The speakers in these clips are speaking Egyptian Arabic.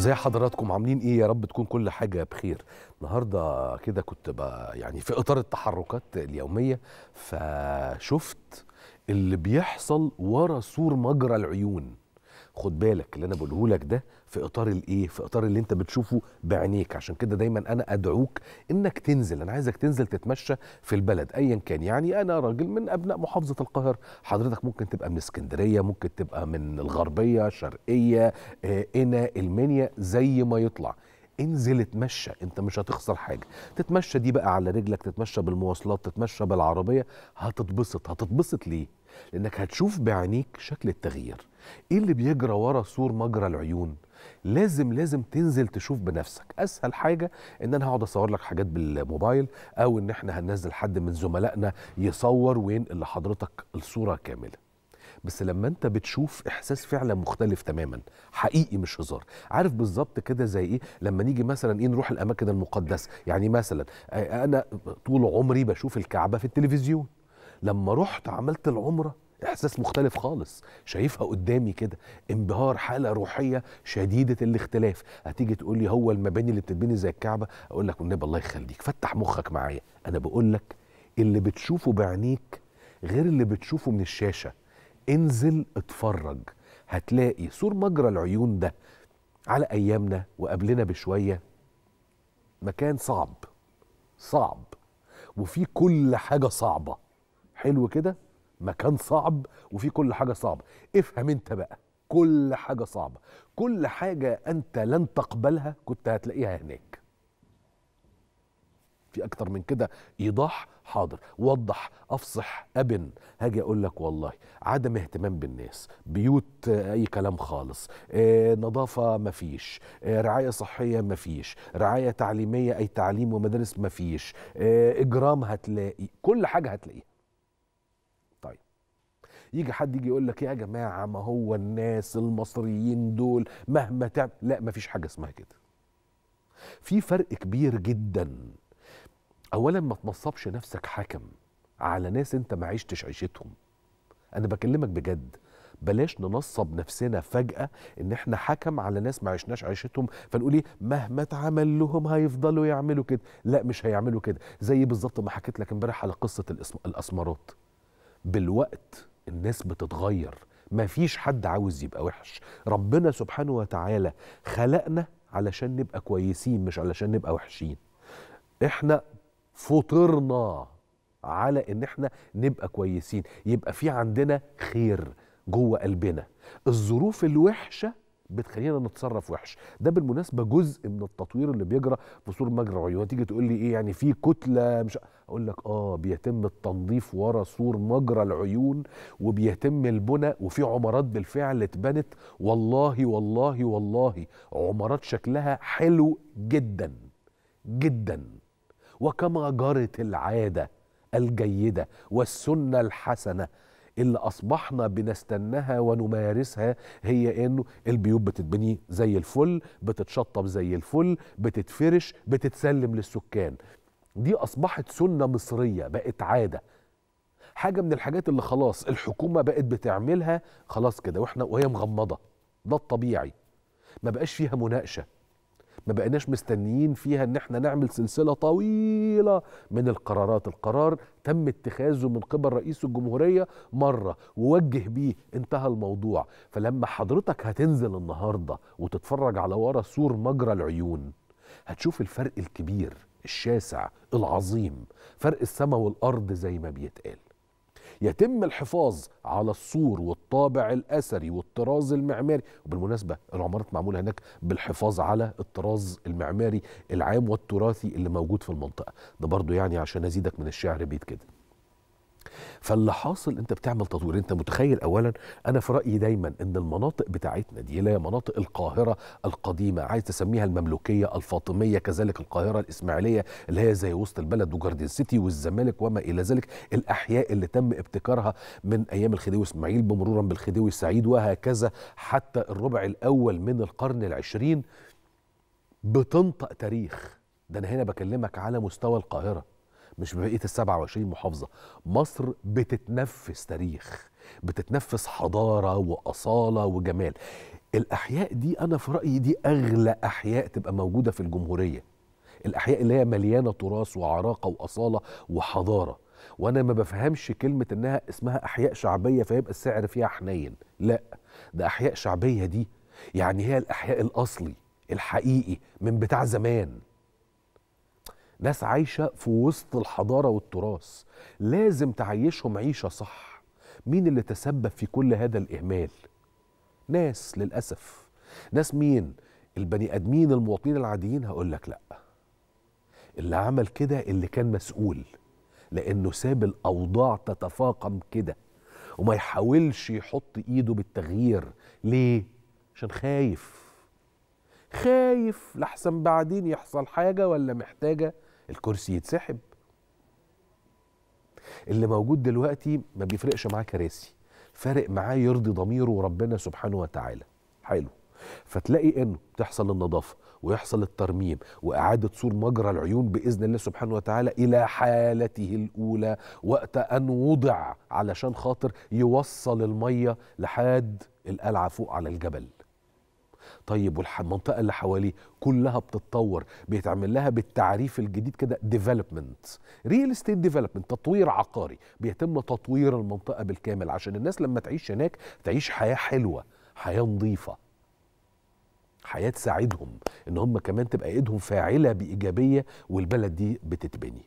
ازي حضراتكم عاملين ايه يا رب تكون كل حاجه بخير النهارده كده كنت بقى يعني في اطار التحركات اليوميه فشفت اللي بيحصل ورا سور مجرى العيون خد بالك اللي انا بقوله لك ده في اطار الايه في اطار اللي انت بتشوفه بعينيك عشان كده دايما انا ادعوك انك تنزل انا عايزك تنزل تتمشى في البلد ايا كان يعني انا راجل من ابناء محافظه القاهره حضرتك ممكن تبقى من اسكندريه ممكن تبقى من الغربيه شرقيه آه، قنا المنيا زي ما يطلع انزل اتمشى انت مش هتخسر حاجه تتمشى دي بقى على رجلك تتمشى بالمواصلات تتمشى بالعربيه هتتبسط هتتبسط ليه لانك هتشوف بعينيك شكل التغيير ايه اللي بيجرى ورا سور مجرى العيون لازم لازم تنزل تشوف بنفسك اسهل حاجه ان انا هقعد اصور لك حاجات بالموبايل او ان احنا هننزل حد من زملائنا يصور وينقل لحضرتك الصوره كامله بس لما انت بتشوف احساس فعلا مختلف تماما حقيقي مش هزار عارف بالظبط كده زي ايه لما نيجي مثلا ايه نروح الاماكن المقدسه يعني مثلا آه، انا طول عمري بشوف الكعبه في التلفزيون لما رحت عملت العمره احساس مختلف خالص شايفها قدامي كده انبهار حاله روحيه شديده الاختلاف هتيجي تقول لي هو المباني اللي بتتبني زي الكعبه اقول لك والنبي الله يخليك فتح مخك معايا انا بقول لك اللي بتشوفه بعينيك غير اللي بتشوفه من الشاشه انزل اتفرج هتلاقي سور مجرى العيون ده على ايامنا وقبلنا بشويه مكان صعب صعب وفي كل حاجه صعبه حلو كده مكان صعب وفي كل حاجه صعبه افهم انت بقى كل حاجه صعبه كل حاجه انت لن تقبلها كنت هتلاقيها هناك في اكتر من كده ايضاح حاضر وضح افصح ابن هاجي اقول لك والله عدم اهتمام بالناس بيوت آه، اي كلام خالص آه، نظافه مفيش آه، رعايه صحيه مفيش رعايه تعليميه اي تعليم ومدارس مفيش آه، اجرام هتلاقي كل حاجه هتلاقيها طيب يجي حد يجي يقول لك يا جماعه ما هو الناس المصريين دول مهما تعمل لا مفيش حاجه اسمها كده في فرق كبير جدا اولا ما تنصبش نفسك حكم على ناس انت ما عشتش عيشتهم انا بكلمك بجد بلاش ننصب نفسنا فجأة ان احنا حكم على ناس ما عشناش عيشتهم فنقول ايه مهما اتعمل لهم هيفضلوا يعملوا كده لا مش هيعملوا كده زي بالظبط ما حكيت لك امبارح على قصة الاسم- الاسمرات بالوقت الناس بتتغير مفيش حد عاوز يبقى وحش ربنا سبحانه وتعالى خلقنا علشان نبقى كويسين مش علشان نبقى وحشين احنا فطرنا على ان احنا نبقى كويسين يبقى في عندنا خير جوه قلبنا الظروف الوحشه بتخلينا نتصرف وحش ده بالمناسبه جزء من التطوير اللي بيجرى في سور مجرى العيون تيجي تقول لي ايه يعني في كتله مش اقول لك اه بيتم التنظيف ورا سور مجرى العيون وبيتم البنى وفي عمارات بالفعل اتبنت والله والله والله عمارات شكلها حلو جدا جدا وكما جرت العاده الجيده والسنه الحسنه اللي اصبحنا بنستناها ونمارسها هي انه البيوت بتتبني زي الفل بتتشطب زي الفل بتتفرش بتتسلم للسكان دي اصبحت سنه مصريه بقت عاده حاجه من الحاجات اللي خلاص الحكومه بقت بتعملها خلاص كده واحنا وهي مغمضه ده الطبيعي ما بقاش فيها مناقشه ما بقيناش مستنيين فيها ان احنا نعمل سلسله طويله من القرارات القرار تم اتخاذه من قبل رئيس الجمهوريه مره ووجه بيه انتهى الموضوع فلما حضرتك هتنزل النهارده وتتفرج على ورا سور مجرى العيون هتشوف الفرق الكبير الشاسع العظيم فرق السماء والارض زي ما بيتقال يتم الحفاظ على السور والطابع الاثري والطراز المعماري وبالمناسبه العمارات معموله هناك بالحفاظ على الطراز المعماري العام والتراثي اللي موجود في المنطقه ده برضو يعني عشان ازيدك من الشعر بيت كده فاللي حاصل انت بتعمل تطوير انت متخيل اولا انا في رايي دايما ان المناطق بتاعتنا دي اللي هي مناطق القاهره القديمه عايز تسميها المملوكيه الفاطميه كذلك القاهره الاسماعيليه اللي هي زي وسط البلد وجاردن سيتي والزمالك وما الى ذلك الاحياء اللي تم ابتكارها من ايام الخديوي اسماعيل بمرورا بالخديوي السعيد وهكذا حتى الربع الاول من القرن العشرين بتنطق تاريخ ده انا هنا بكلمك على مستوى القاهره مش بقيه ال 27 محافظه مصر بتتنفس تاريخ بتتنفس حضاره واصاله وجمال الاحياء دي انا في رايي دي اغلى احياء تبقى موجوده في الجمهوريه الاحياء اللي هي مليانه تراث وعراقه واصاله وحضاره وانا ما بفهمش كلمه انها اسمها احياء شعبيه فيبقى السعر فيها حنين لا ده احياء شعبيه دي يعني هي الاحياء الاصلي الحقيقي من بتاع زمان ناس عايشه في وسط الحضاره والتراث لازم تعيشهم عيشه صح مين اللي تسبب في كل هذا الاهمال ناس للاسف ناس مين البني ادمين المواطنين العاديين هقول لك لا اللي عمل كده اللي كان مسؤول لانه ساب الاوضاع تتفاقم كده وما يحاولش يحط ايده بالتغيير ليه عشان خايف خايف لحسن بعدين يحصل حاجه ولا محتاجه الكرسي يتسحب اللي موجود دلوقتي ما بيفرقش معاه كراسي فارق معاه يرضي ضميره وربنا سبحانه وتعالى حلو فتلاقي انه تحصل النظافه ويحصل الترميم واعاده صور مجرى العيون باذن الله سبحانه وتعالى الى حالته الاولى وقت ان وضع علشان خاطر يوصل الميه لحد القلعه فوق على الجبل طيب والمنطقه اللي حواليه كلها بتتطور بيتعمل لها بالتعريف الجديد كده ديفلوبمنت ريل استيت ديفلوبمنت تطوير عقاري بيتم تطوير المنطقه بالكامل عشان الناس لما تعيش هناك تعيش حياه حلوه حياه نظيفه حياه تساعدهم ان هم كمان تبقى ايدهم فاعله بايجابيه والبلد دي بتتبني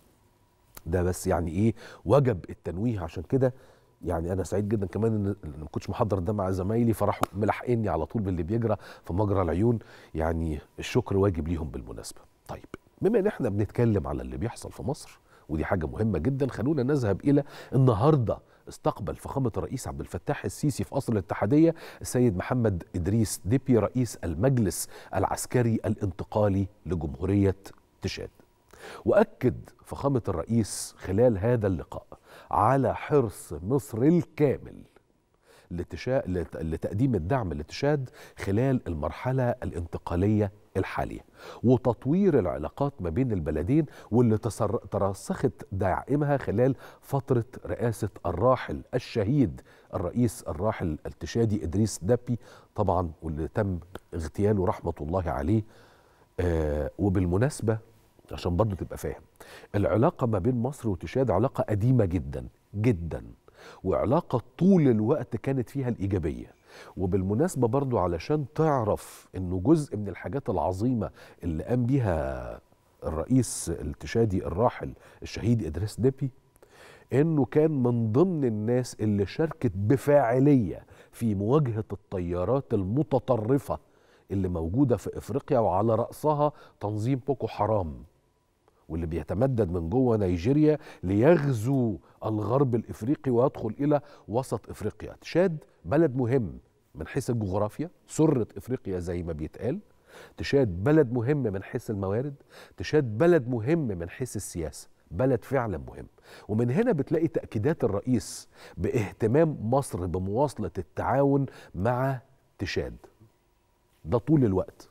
ده بس يعني ايه وجب التنويه عشان كده يعني انا سعيد جدا كمان ان ما كنتش محضر ده مع زمايلي فراحوا ملاحقيني على طول باللي بيجرى في مجرى العيون يعني الشكر واجب ليهم بالمناسبه طيب بما ان احنا بنتكلم على اللي بيحصل في مصر ودي حاجه مهمه جدا خلونا نذهب الى النهارده استقبل فخامه الرئيس عبد الفتاح السيسي في قصر الاتحاديه السيد محمد ادريس ديبي رئيس المجلس العسكري الانتقالي لجمهوريه تشاد واكد فخامه الرئيس خلال هذا اللقاء على حرص مصر الكامل لتشا... لتقديم الدعم لتشاد خلال المرحلة الانتقالية الحالية وتطوير العلاقات ما بين البلدين واللي تسر... ترسخت دعائمها خلال فترة رئاسة الراحل الشهيد الرئيس الراحل التشادي إدريس دبي طبعا واللي تم اغتياله رحمة الله عليه آه وبالمناسبة عشان برضه تبقى فاهم العلاقة ما بين مصر وتشاد علاقة قديمة جدا جدا وعلاقة طول الوقت كانت فيها الإيجابية وبالمناسبة برضو علشان تعرف أنه جزء من الحاجات العظيمة اللي قام بيها الرئيس التشادي الراحل الشهيد إدريس ديبي انه كان من ضمن الناس اللي شاركت بفاعليه في مواجهه التيارات المتطرفه اللي موجوده في افريقيا وعلى راسها تنظيم بوكو حرام واللي بيتمدد من جوه نيجيريا ليغزو الغرب الافريقي ويدخل الى وسط افريقيا تشاد بلد مهم من حيث الجغرافيا سره افريقيا زي ما بيتقال تشاد بلد مهم من حيث الموارد تشاد بلد مهم من حيث السياسه بلد فعلا مهم ومن هنا بتلاقي تاكيدات الرئيس باهتمام مصر بمواصله التعاون مع تشاد ده طول الوقت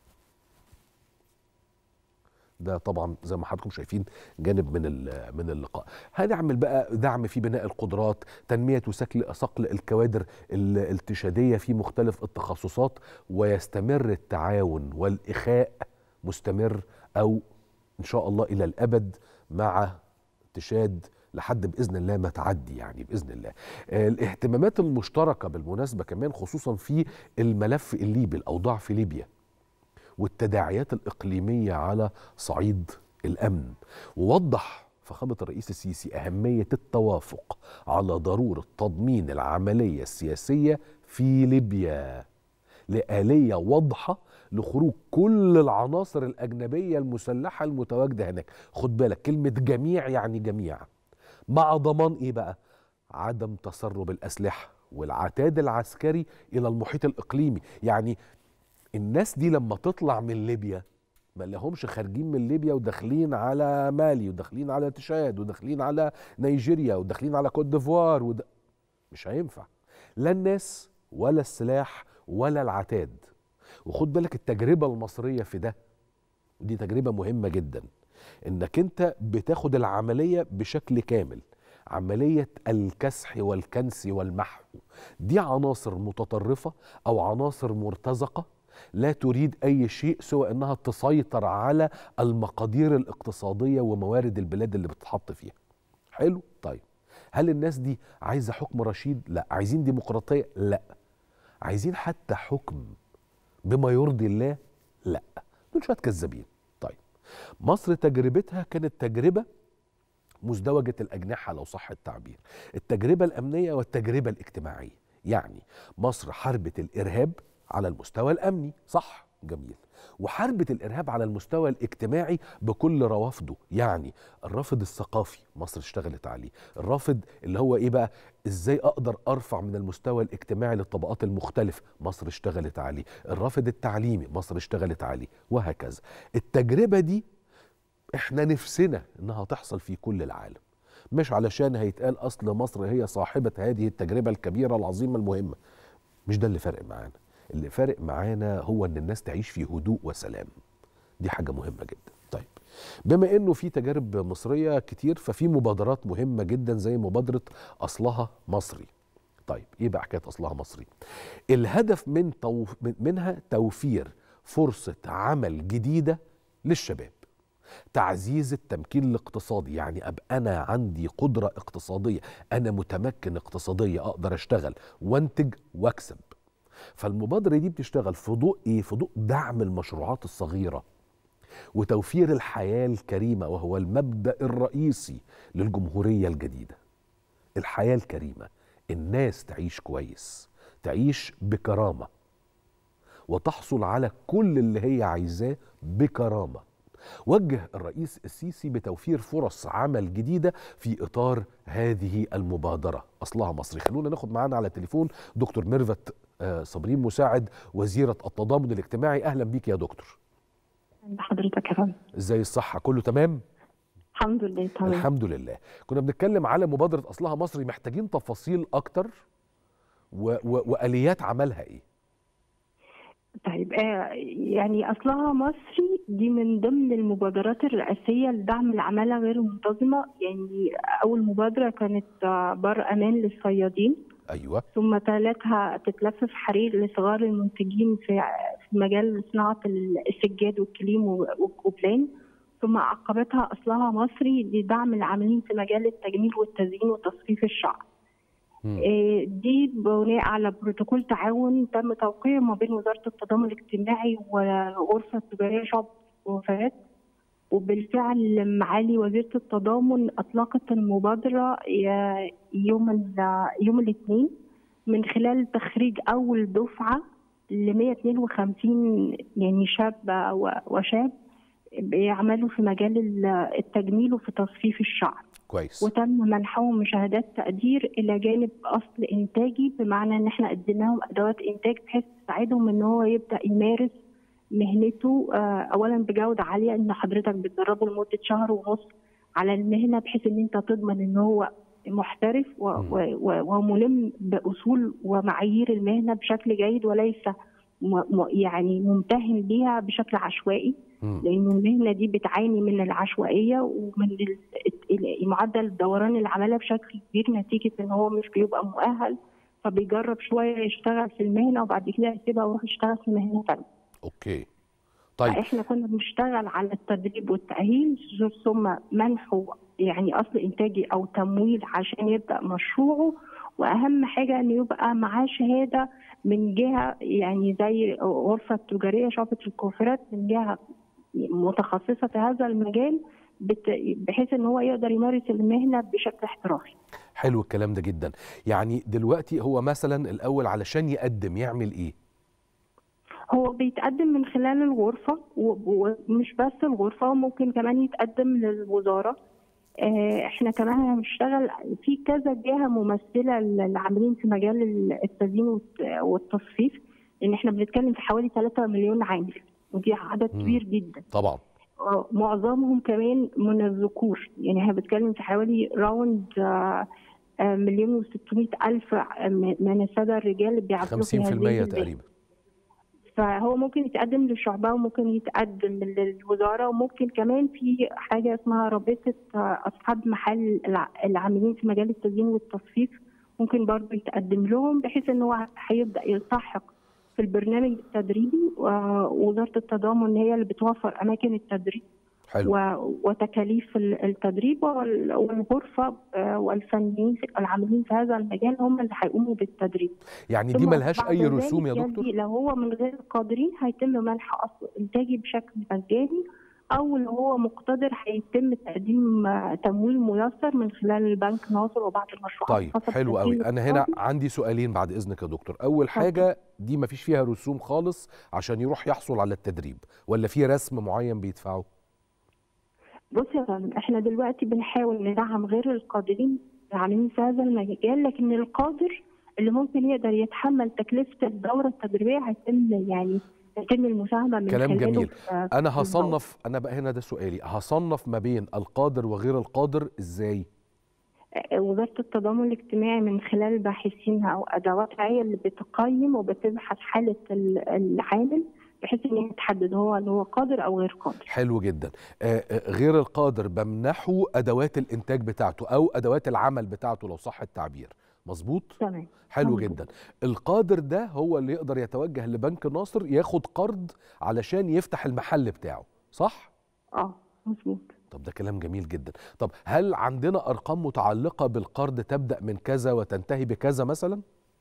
ده طبعا زي ما حضراتكم شايفين جانب من من اللقاء هنعمل بقى دعم في بناء القدرات تنميه وصقل صقل الكوادر التشاديه في مختلف التخصصات ويستمر التعاون والاخاء مستمر او ان شاء الله الى الابد مع تشاد لحد باذن الله ما تعدي يعني باذن الله. الاهتمامات المشتركه بالمناسبه كمان خصوصا في الملف الليبي الاوضاع في ليبيا. والتداعيات الإقليمية على صعيد الأمن ووضح فخامة الرئيس السيسي أهمية التوافق على ضرورة تضمين العملية السياسية في ليبيا لآلية واضحة لخروج كل العناصر الأجنبية المسلحة المتواجدة هناك خد بالك كلمة جميع يعني جميع مع ضمان إيه بقى عدم تسرب الأسلحة والعتاد العسكري إلى المحيط الإقليمي يعني الناس دي لما تطلع من ليبيا ما لهمش خارجين من ليبيا وداخلين على مالي وداخلين على تشاد وداخلين على نيجيريا وداخلين على كوت ديفوار ود... مش هينفع لا الناس ولا السلاح ولا العتاد وخد بالك التجربة المصرية في ده ودي تجربة مهمة جدا انك انت بتاخد العمليه بشكل كامل عمليه الكسح والكنس والمحو دي عناصر متطرفه او عناصر مرتزقه لا تريد اي شيء سوى انها تسيطر على المقادير الاقتصاديه وموارد البلاد اللي بتتحط فيها حلو طيب هل الناس دي عايزه حكم رشيد لا عايزين ديمقراطيه لا عايزين حتى حكم بما يرضي الله لا دول شويه كذابين طيب مصر تجربتها كانت تجربه مزدوجه الاجنحه لو صح التعبير التجربه الامنيه والتجربه الاجتماعيه يعني مصر حاربت الارهاب على المستوى الامني صح جميل وحاربت الارهاب على المستوى الاجتماعي بكل روافده يعني الرافد الثقافي مصر اشتغلت عليه الرافد اللي هو ايه بقى ازاي اقدر ارفع من المستوى الاجتماعي للطبقات المختلفه مصر اشتغلت عليه الرافد التعليمي مصر اشتغلت عليه وهكذا التجربه دي احنا نفسنا انها تحصل في كل العالم مش علشان هيتقال اصل مصر هي صاحبه هذه التجربه الكبيره العظيمه المهمه مش ده اللي فارق معانا اللي فارق معانا هو ان الناس تعيش في هدوء وسلام دي حاجه مهمه جدا طيب بما انه في تجارب مصريه كتير ففي مبادرات مهمه جدا زي مبادره اصلها مصري طيب ايه بقى حكايه اصلها مصري الهدف من توف منها توفير فرصه عمل جديده للشباب تعزيز التمكين الاقتصادي يعني ابقى انا عندي قدره اقتصاديه انا متمكن اقتصاديه اقدر اشتغل وانتج واكسب فالمبادره دي بتشتغل في ضوء ايه في ضوء دعم المشروعات الصغيره وتوفير الحياه الكريمه وهو المبدا الرئيسي للجمهوريه الجديده الحياه الكريمه الناس تعيش كويس تعيش بكرامه وتحصل على كل اللي هي عايزاه بكرامه وجه الرئيس السيسي بتوفير فرص عمل جديده في اطار هذه المبادره اصلها مصري خلونا ناخد معانا على التليفون دكتور ميرفت صابرين مساعد وزيره التضامن الاجتماعي اهلا بيك يا دكتور بحضرتك يا فندم ازاي الصحه كله تمام الحمد لله تمام الحمد لله كنا بنتكلم على مبادره اصلها مصري محتاجين تفاصيل اكتر و و واليات عملها ايه طيب آه يعني اصلها مصري دي من ضمن المبادرات الرئاسيه لدعم العماله غير المنتظمه يعني اول مبادره كانت بر امان للصيادين ايوه ثم تلتها تتلفف حرير لصغار المنتجين في في مجال صناعه السجاد والكليم والكوبلان ثم عقبتها اصلها مصري لدعم العاملين في مجال التجميل والتزيين وتصفيف الشعر. دي بناء على بروتوكول تعاون تم توقيعه ما بين وزاره التضامن الاجتماعي والغرفه التجاريه شعب وفات وبالفعل معالي وزيره التضامن اطلقت المبادره يوم يوم الاثنين من خلال تخريج اول دفعه ل 152 يعني شاب وشاب بيعملوا في مجال التجميل وفي تصفيف الشعر. كويس وتم منحهم شهادات تقدير الى جانب اصل انتاجي بمعنى ان احنا اديناهم ادوات انتاج بحيث تساعدهم ان هو يبدا يمارس مهنته اولا بجوده عاليه ان حضرتك بتدربه لمده شهر ونص على المهنه بحيث ان انت تضمن ان هو محترف وملم باصول ومعايير المهنه بشكل جيد وليس يعني ممتهن بيها بشكل عشوائي لانه المهنه دي بتعاني من العشوائيه ومن معدل دوران العماله بشكل كبير نتيجه ان هو مش بيبقى مؤهل فبيجرب شويه يشتغل في المهنه وبعد كده يسيبها ويروح يشتغل في مهنه ثانيه. اوكي. طيب احنا كنا بنشتغل على التدريب والتاهيل ثم منحه يعني اصل انتاجي او تمويل عشان يبدا مشروعه واهم حاجه انه يبقى معاه شهاده من جهه يعني زي غرفه تجاريه شعبه الكوفرات من جهه متخصصه في هذا المجال بحيث ان هو يقدر يمارس المهنه بشكل احترافي. حلو الكلام ده جدا، يعني دلوقتي هو مثلا الاول علشان يقدم يعمل ايه؟ هو بيتقدم من خلال الغرفه ومش بس الغرفه ممكن كمان يتقدم للوزاره احنا كمان هنشتغل في كذا جهه ممثله للعاملين في مجال التزيين والتصفيف لان احنا بنتكلم في حوالي 3 مليون عامل ودي عدد كبير جدا طبعا معظمهم كمان من الذكور يعني احنا بنتكلم في حوالي راوند مليون و600 الف من الساده الرجال اللي بيعملوا 50% تقريبا فهو ممكن يتقدم للشعبة وممكن يتقدم للوزارة وممكن كمان في حاجة اسمها رابطة أصحاب محل الع- العاملين في مجال التزيين والتصفيف ممكن برضه يتقدم لهم بحيث ان هو هيبدأ يلتحق في البرنامج التدريبي ووزارة التضامن هي اللي بتوفر أماكن التدريب حلو و- وتكاليف ال- التدريب وال- والغرفة آه، والفنيين في- العاملين في هذا المجال هم اللي هيقوموا بالتدريب يعني دي ثم ملهاش بعد اي رسوم يا ذلك دكتور يلي لو هو من غير القادرين هيتم منح اصل انتاجي بشكل مجاني او لو هو مقتدر هيتم تقديم آه، تمويل ميسر من خلال البنك ناصر وبعض المشروعات طيب الخاصة حلو بالتمويل قوي انا هنا الاقتصادي. عندي سؤالين بعد اذنك يا دكتور اول حاجه دي مفيش فيها رسوم خالص عشان يروح يحصل على التدريب ولا في رسم معين بيدفعه بص يا فندم احنا دلوقتي بنحاول ندعم غير القادرين العاملين في هذا المجال لكن القادر اللي ممكن يقدر يتحمل تكلفة الدورة التدريبية هيتم يعني يتم المساهمة من كلام خلاله جميل. في- انا في الدورة. هصنف انا بقى هنا ده سؤالي هصنف ما بين القادر وغير القادر ازاي وزارة التضامن الاجتماعي من خلال باحثينها أو أدواتها هي اللي بتقيم وبتبحث حالة ال- العامل بحيث إن هي تحدد هو اللي هو قادر أو غير قادر. حلو جدا آه آه، غير القادر بمنحه ادوات الانتاج بتاعته او ادوات العمل بتاعته لو صح التعبير مظبوط تمام. حلو مظبوط. جدا القادر ده هو اللي يقدر يتوجه لبنك ناصر ياخد قرض علشان يفتح المحل بتاعه صح اه مظبوط. طب ده كلام جميل جدا طب هل عندنا ارقام متعلقه بالقرض تبدا من كذا وتنتهي بكذا مثلا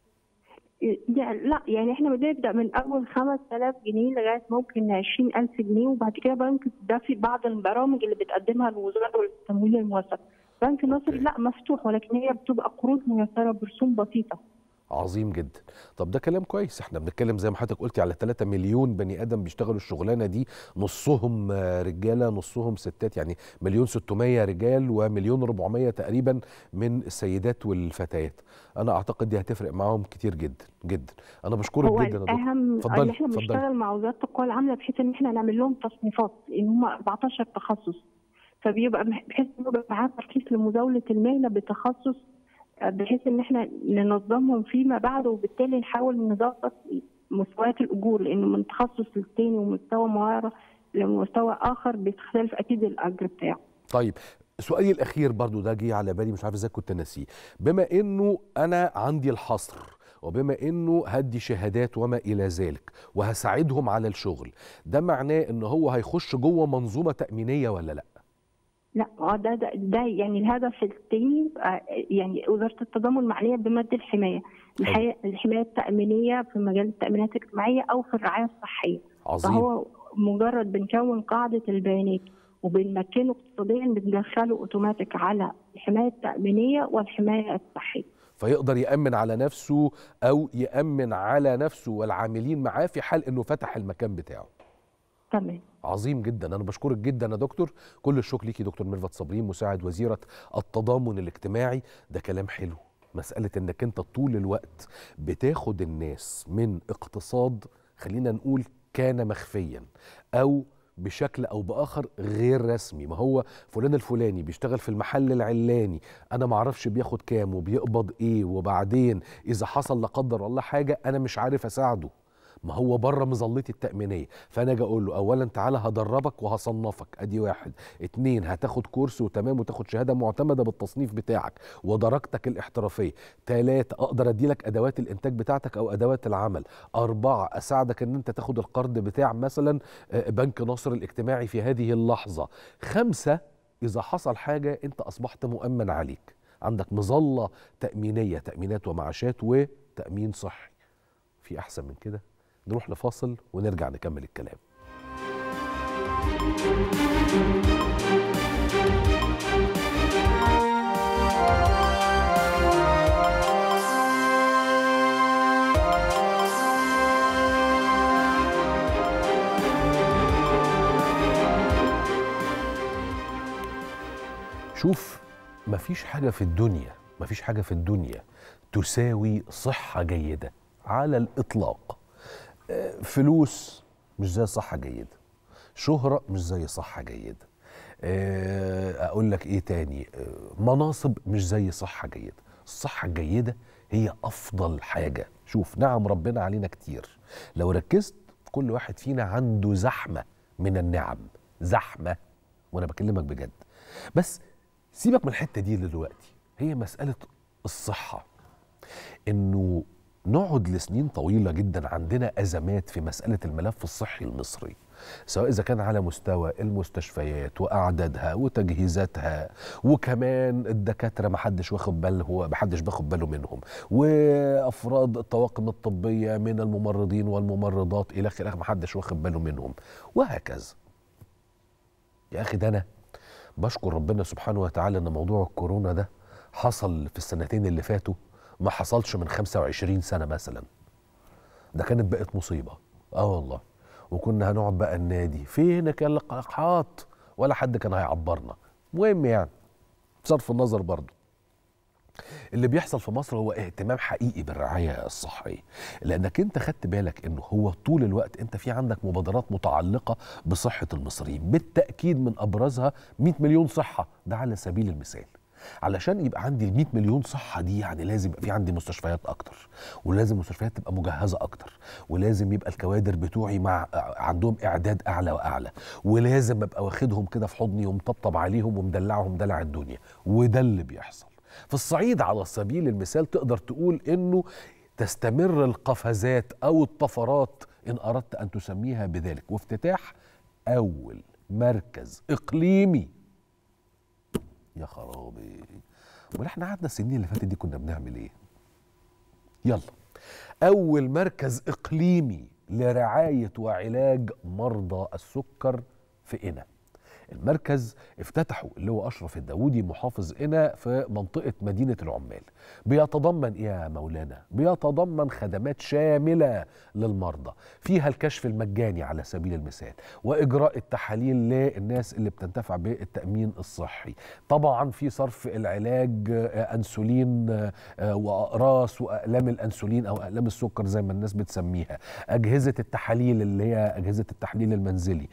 يعني لا يعني احنا بنبدا من اول 5000 جنيه لغايه ممكن 20000 جنيه وبعد كده بنك ده في بعض البرامج اللي بتقدمها الوزاره للتمويل الموثق. بنك ناصر أوكي. لا مفتوح ولكن هي بتبقى قروض ميسره برسوم بسيطه. عظيم جدا طب ده كلام كويس احنا بنتكلم زي ما حضرتك قلتي على 3 مليون بني ادم بيشتغلوا الشغلانه دي نصهم آه، رجاله نصهم ستات يعني مليون 600 رجال ومليون 400 تقريبا من السيدات والفتيات انا اعتقد دي هتفرق معاهم كتير جدا جدا انا بشكرك هو جدا يا دكتور الاهم اتفضلي، ان احنا اتفضلي. بنشتغل مع وزاره القوى العامله بحيث ان احنا نعمل لهم تصنيفات لان هم 14 تخصص فبيبقى مح- بحيث ان يبقى معاه ترخيص لمزاوله المهنه بتخصص آه، بحيث ان احنا ننظمهم فيما بعد وبالتالي نحاول نظبط مستويات الاجور لانه من تخصص للتاني ومستوى مهاره لمستوى اخر بيختلف اكيد الاجر بتاعه. طيب سؤالي الاخير برضو ده جه على بالي مش عارف ازاي كنت ناسيه بما انه انا عندي الحصر وبما انه هدي شهادات وما الى ذلك وهساعدهم على الشغل ده معناه ان هو هيخش جوه منظومه تامينيه ولا لا لا اه ده, ده ده يعني الهدف الثاني يعني وزاره التضامن معنيه بمد الحمايه الحمايه الحمايه التامينيه في مجال التامينات الاجتماعيه او في الرعايه الصحيه عظيم فهو مجرد بنكون قاعده البيانات وبنمكنه اقتصاديا بندخله اوتوماتيك على الحمايه التامينيه والحمايه الصحيه فيقدر يامن على نفسه او يامن على نفسه والعاملين معاه في حال انه فتح المكان بتاعه تمام عظيم جدا انا بشكرك جدا يا دكتور كل الشكر ليكي دكتور ميرفت صابرين مساعد وزيره التضامن الاجتماعي ده كلام حلو مساله انك انت طول الوقت بتاخد الناس من اقتصاد خلينا نقول كان مخفيا او بشكل او باخر غير رسمي ما هو فلان الفلاني بيشتغل في المحل العلاني انا ما اعرفش بياخد كام وبيقبض ايه وبعدين اذا حصل لا قدر الله حاجه انا مش عارف اساعده ما هو بره مظلتي التأمينية فأنا أجي أقول له أولا تعالى هدربك وهصنفك أدي واحد اتنين هتاخد كورس وتمام وتاخد شهادة معتمدة بالتصنيف بتاعك ودرجتك الاحترافية تلاتة أقدر أدي لك أدوات الإنتاج بتاعتك أو أدوات العمل أربعة أساعدك أن أنت تاخد القرض بتاع مثلا آه، بنك ناصر الاجتماعي في هذه اللحظة خمسة إذا حصل حاجة أنت أصبحت مؤمن عليك عندك مظلة تأمينية تأمينات ومعاشات وتأمين صحي في أحسن من كده نروح لفاصل ونرجع نكمل الكلام شوف مفيش حاجة في الدنيا مفيش حاجة في الدنيا تساوي صحة جيدة على الإطلاق آه، فلوس مش زي صحة جيدة شهرة مش زي صحة جيدة آه، أقول لك إيه تاني آه، مناصب مش زي صحة جيدة الصحة الجيدة هي أفضل حاجة شوف نعم ربنا علينا كتير لو ركزت كل واحد فينا عنده زحمه من النعم زحمه وانا بكلمك بجد بس سيبك من الحته دي دلوقتي هي مساله الصحه انه نقعد لسنين طويله جدا عندنا ازمات في مساله الملف الصحي المصري سواء اذا كان على مستوى المستشفيات واعدادها وتجهيزاتها وكمان الدكاتره ما حدش واخد باله ما حدش باخد باله منهم وافراد الطواقم الطبيه من الممرضين والممرضات الى اخره ما حدش واخد باله منهم وهكذا يا اخي ده انا بشكر ربنا سبحانه وتعالى ان موضوع الكورونا ده حصل في السنتين اللي فاتوا ما حصلش من 25 سنه مثلا ده كانت بقت مصيبه اه والله وكنا هنقعد بقى النادي فينك يا اللقاحات ولا حد كان هيعبرنا مهم يعني بصرف النظر برضه اللي بيحصل في مصر هو اهتمام حقيقي بالرعايه الصحيه لانك انت خدت بالك انه هو طول الوقت انت في عندك مبادرات متعلقه بصحه المصريين بالتاكيد من ابرزها 100 مليون صحه ده على سبيل المثال علشان يبقى عندي ال 100 مليون صحه دي يعني لازم يبقى في عندي مستشفيات اكتر ولازم المستشفيات تبقى مجهزه اكتر ولازم يبقى الكوادر بتوعي مع عندهم اعداد اعلى واعلى ولازم ابقى واخدهم كده في حضني ومطبطب عليهم ومدلعهم دلع الدنيا وده اللي بيحصل في الصعيد على سبيل المثال تقدر تقول انه تستمر القفزات او الطفرات ان اردت ان تسميها بذلك وافتتاح اول مركز اقليمي يا خرابي امال احنا قعدنا السنين اللي فاتت دي كنا بنعمل ايه يلا اول مركز اقليمي لرعايه وعلاج مرضى السكر في قنا المركز افتتحه اللي هو اشرف الداودي محافظ قنا في منطقه مدينه العمال بيتضمن ايه يا مولانا بيتضمن خدمات شامله للمرضى فيها الكشف المجاني على سبيل المثال واجراء التحاليل للناس اللي بتنتفع بالتامين الصحي طبعا في صرف العلاج انسولين واقراص واقلام الانسولين او اقلام السكر زي ما الناس بتسميها اجهزه التحاليل اللي هي اجهزه التحليل المنزلي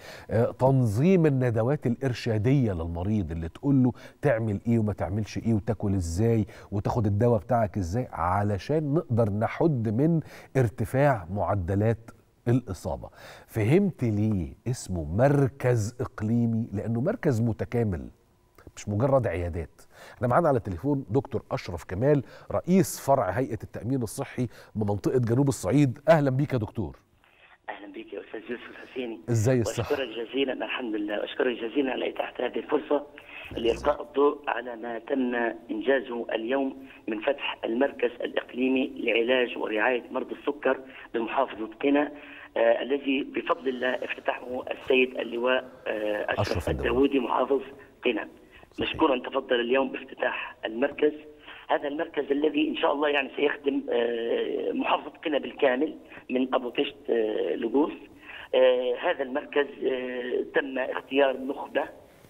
تنظيم الندوات الارشاديه للمريض اللي تقول له تعمل ايه وما تعملش ايه وتاكل ازاي وتاخد الدواء بتاعك ازاي علشان نقدر نحد من ارتفاع معدلات الإصابة فهمت ليه اسمه مركز إقليمي لأنه مركز متكامل مش مجرد عيادات احنا معانا على التليفون دكتور أشرف كمال رئيس فرع هيئة التأمين الصحي بمنطقة جنوب الصعيد أهلا بيك يا دكتور اهلا بك يا استاذ يوسف الحسيني ازاي الصحة واشكرك جزيلا الحمد لله واشكرك جزيلا على اتاحه هذه الفرصه لإلقاء الضوء على ما تم إنجازه اليوم من فتح المركز الإقليمي لعلاج ورعاية مرضى السكر بمحافظة قنا آه الذي بفضل الله افتتحه السيد اللواء آه أشرف, أشرف الداودي. الداودي محافظ قنا مشكورا تفضل اليوم بافتتاح المركز هذا المركز الذي ان شاء الله يعني سيخدم آه، محافظه قنا بالكامل من ابو طشت آه، لجوس آه، هذا المركز آه، تم اختيار نخبه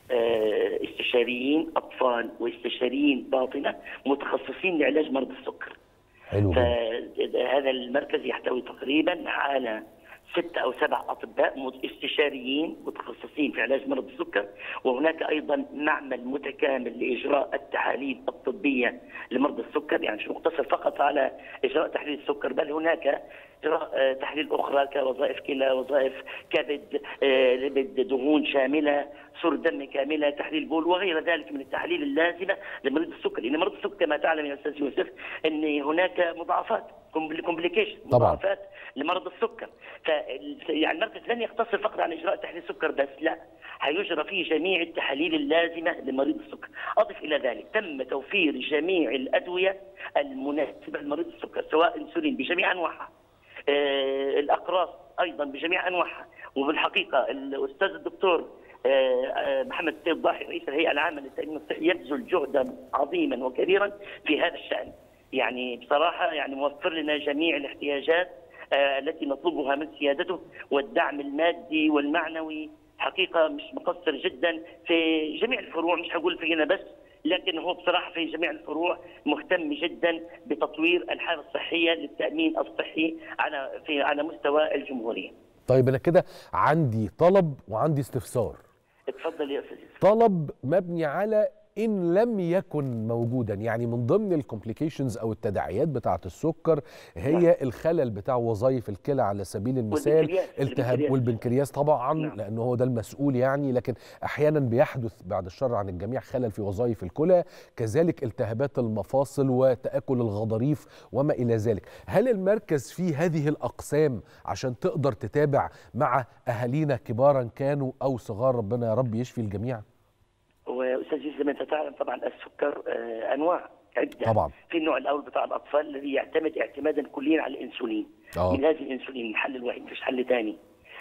آه، استشاريين اطفال واستشاريين باطنه متخصصين لعلاج مرضى السكر حلو جدا فهذا المركز يحتوي تقريبا على ستة أو سبع أطباء مت- استشاريين متخصصين في علاج مرض السكر وهناك أيضا معمل متكامل لإجراء التحاليل الطبية لمرضى السكر يعني مش مقتصر فقط على إجراء تحليل السكر بل هناك إجراء آه، تحليل أخرى كوظائف كلى وظائف كبد آه، لبد دهون شاملة صورة دم كاملة تحليل بول وغير ذلك من التحاليل اللازمة لمريض السكر لأن مريض السكر كما تعلم يا أستاذ يوسف أن هناك مضاعفات كومبليكيشن طبعاً. مضاعفات لمرض السكر ف يعني المركز لن يقتصر فقط على اجراء تحليل السكر بس لا هيجرى فيه جميع التحاليل اللازمه لمريض السكر اضف الى ذلك تم توفير جميع الادويه المناسبه لمريض السكر سواء انسولين بجميع انواعها آه، الاقراص ايضا بجميع انواعها وبالحقيقه الاستاذ الدكتور آه، آه، محمد السيد ضاحي رئيس الهيئه العامه للتامين الصحي يبذل جهدا عظيما وكبيرا في هذا الشان يعني بصراحه يعني موفر لنا جميع الاحتياجات آه، التي نطلبها من سيادته والدعم المادي والمعنوي حقيقه مش مقصر جدا في جميع الفروع مش هقول في هنا بس لكن هو بصراحه في جميع الفروع مهتم جدا بتطوير الحاله الصحيه للتامين الصحي على في على مستوى الجمهوريه. طيب أنا كده عندي طلب وعندي استفسار اتفضل يا استاذ يوسف. طلب مبني على ان لم يكن موجودا يعني من ضمن الكومبليكيشنز او التداعيات بتاعه السكر هي نعم. الخلل بتاع وظائف الكلى على سبيل المثال والبنكرياس التهاب البنكرياس. والبنكرياس طبعا نعم. لانه هو ده المسؤول يعني لكن احيانا بيحدث بعد الشر عن الجميع خلل في وظائف الكلى كذلك التهابات المفاصل وتاكل الغضاريف وما الى ذلك هل المركز فيه هذه الاقسام عشان تقدر تتابع مع اهالينا كبارا كانوا او صغار ربنا يا رب يشفي الجميع واستاذ يوسف زي ما انت تعلم طبعا السكر آه، انواع عده طبعا. في النوع الاول بتاع الاطفال الذي يعتمد اعتمادا كليا على الانسولين آه. من هذه الانسولين الحل الوحيد مفيش حل ثاني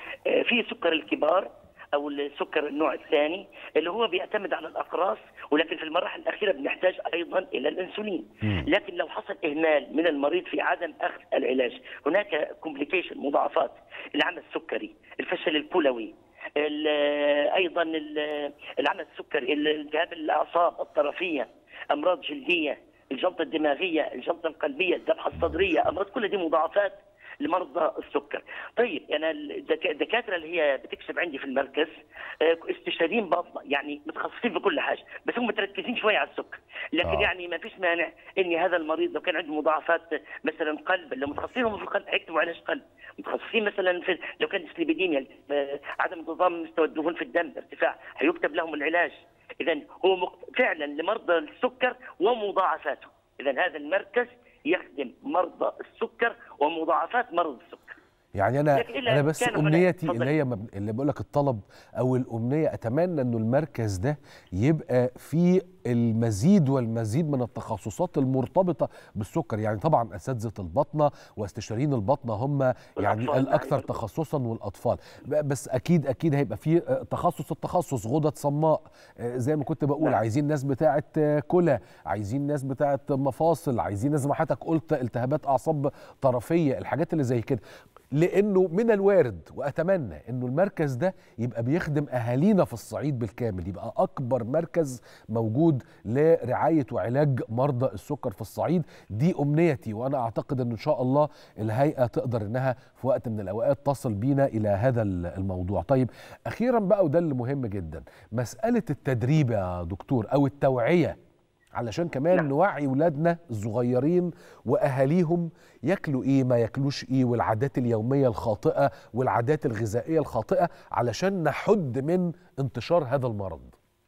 في سكر الكبار او السكر النوع الثاني اللي هو بيعتمد على الاقراص ولكن في المراحل الاخيره بنحتاج ايضا الى الانسولين لكن لو حصل اهمال من المريض في عدم اخذ العلاج هناك كومبليكيشن مضاعفات العمى السكري الفشل الكلوي ال- ايضا ال- العمى السكري التهاب الاعصاب الطرفيه امراض جلديه الجلطه الدماغيه الجلطه القلبيه الذبحه الصدريه امراض كل دي مضاعفات لمرضى السكر طيب انا الدك- الدكاتره اللي هي بتكشف عندي في المركز آه، استشاريين باطنه يعني متخصصين في كل حاجه بس هم متركزين شويه على السكر لكن آه. يعني ما فيش مانع ان هذا المريض لو كان عنده مضاعفات مثلا قلب لو متخصصين هم في القلب هيكتبوا علاج قلب متخصصين مثلا في لو كان سليبيديميا آه، عدم انتظام مستوى الدهون في الدم ارتفاع هيكتب لهم العلاج اذا هو مق- فعلا لمرضى السكر ومضاعفاته اذا هذا المركز يخدم مرضى السكر ومضاعفات مرض السكر يعني انا لكن إلا انا بس كان هناك- امنيتي اتفضل. اللي هي مب... اللي بقول لك الطلب او الامنيه اتمنى انه المركز ده يبقى فيه المزيد والمزيد من التخصصات المرتبطه بالسكر يعني طبعا اساتذه البطنه واستشاريين البطنه هم يعني والأطفال الاكثر معي برضه. تخصصا والاطفال ب- بس اكيد اكيد هيبقى فيه آه، تخصص التخصص غدد صماء آه، زي ما كنت بقول نعم. عايزين ناس بتاعه آه، كلى عايزين ناس بتاعه مفاصل عايزين ناس زي ما حضرتك قلت التهابات اعصاب طرفيه الحاجات اللي زي كده لانه من الوارد واتمنى انه المركز ده يبقى بيخدم اهالينا في الصعيد بالكامل يبقى اكبر مركز موجود لرعايه وعلاج مرضى السكر في الصعيد دي امنيتي وانا اعتقد ان ان شاء الله الهيئه تقدر انها في وقت من الاوقات تصل بينا الى هذا الموضوع طيب اخيرا بقى وده اللي مهم جدا مساله التدريب يا دكتور او التوعيه علشان كمان نعم. نوعي ولادنا الصغيرين واهاليهم ياكلوا ايه ما ياكلوش ايه والعادات اليوميه الخاطئه والعادات الغذائيه الخاطئه علشان نحد من انتشار هذا المرض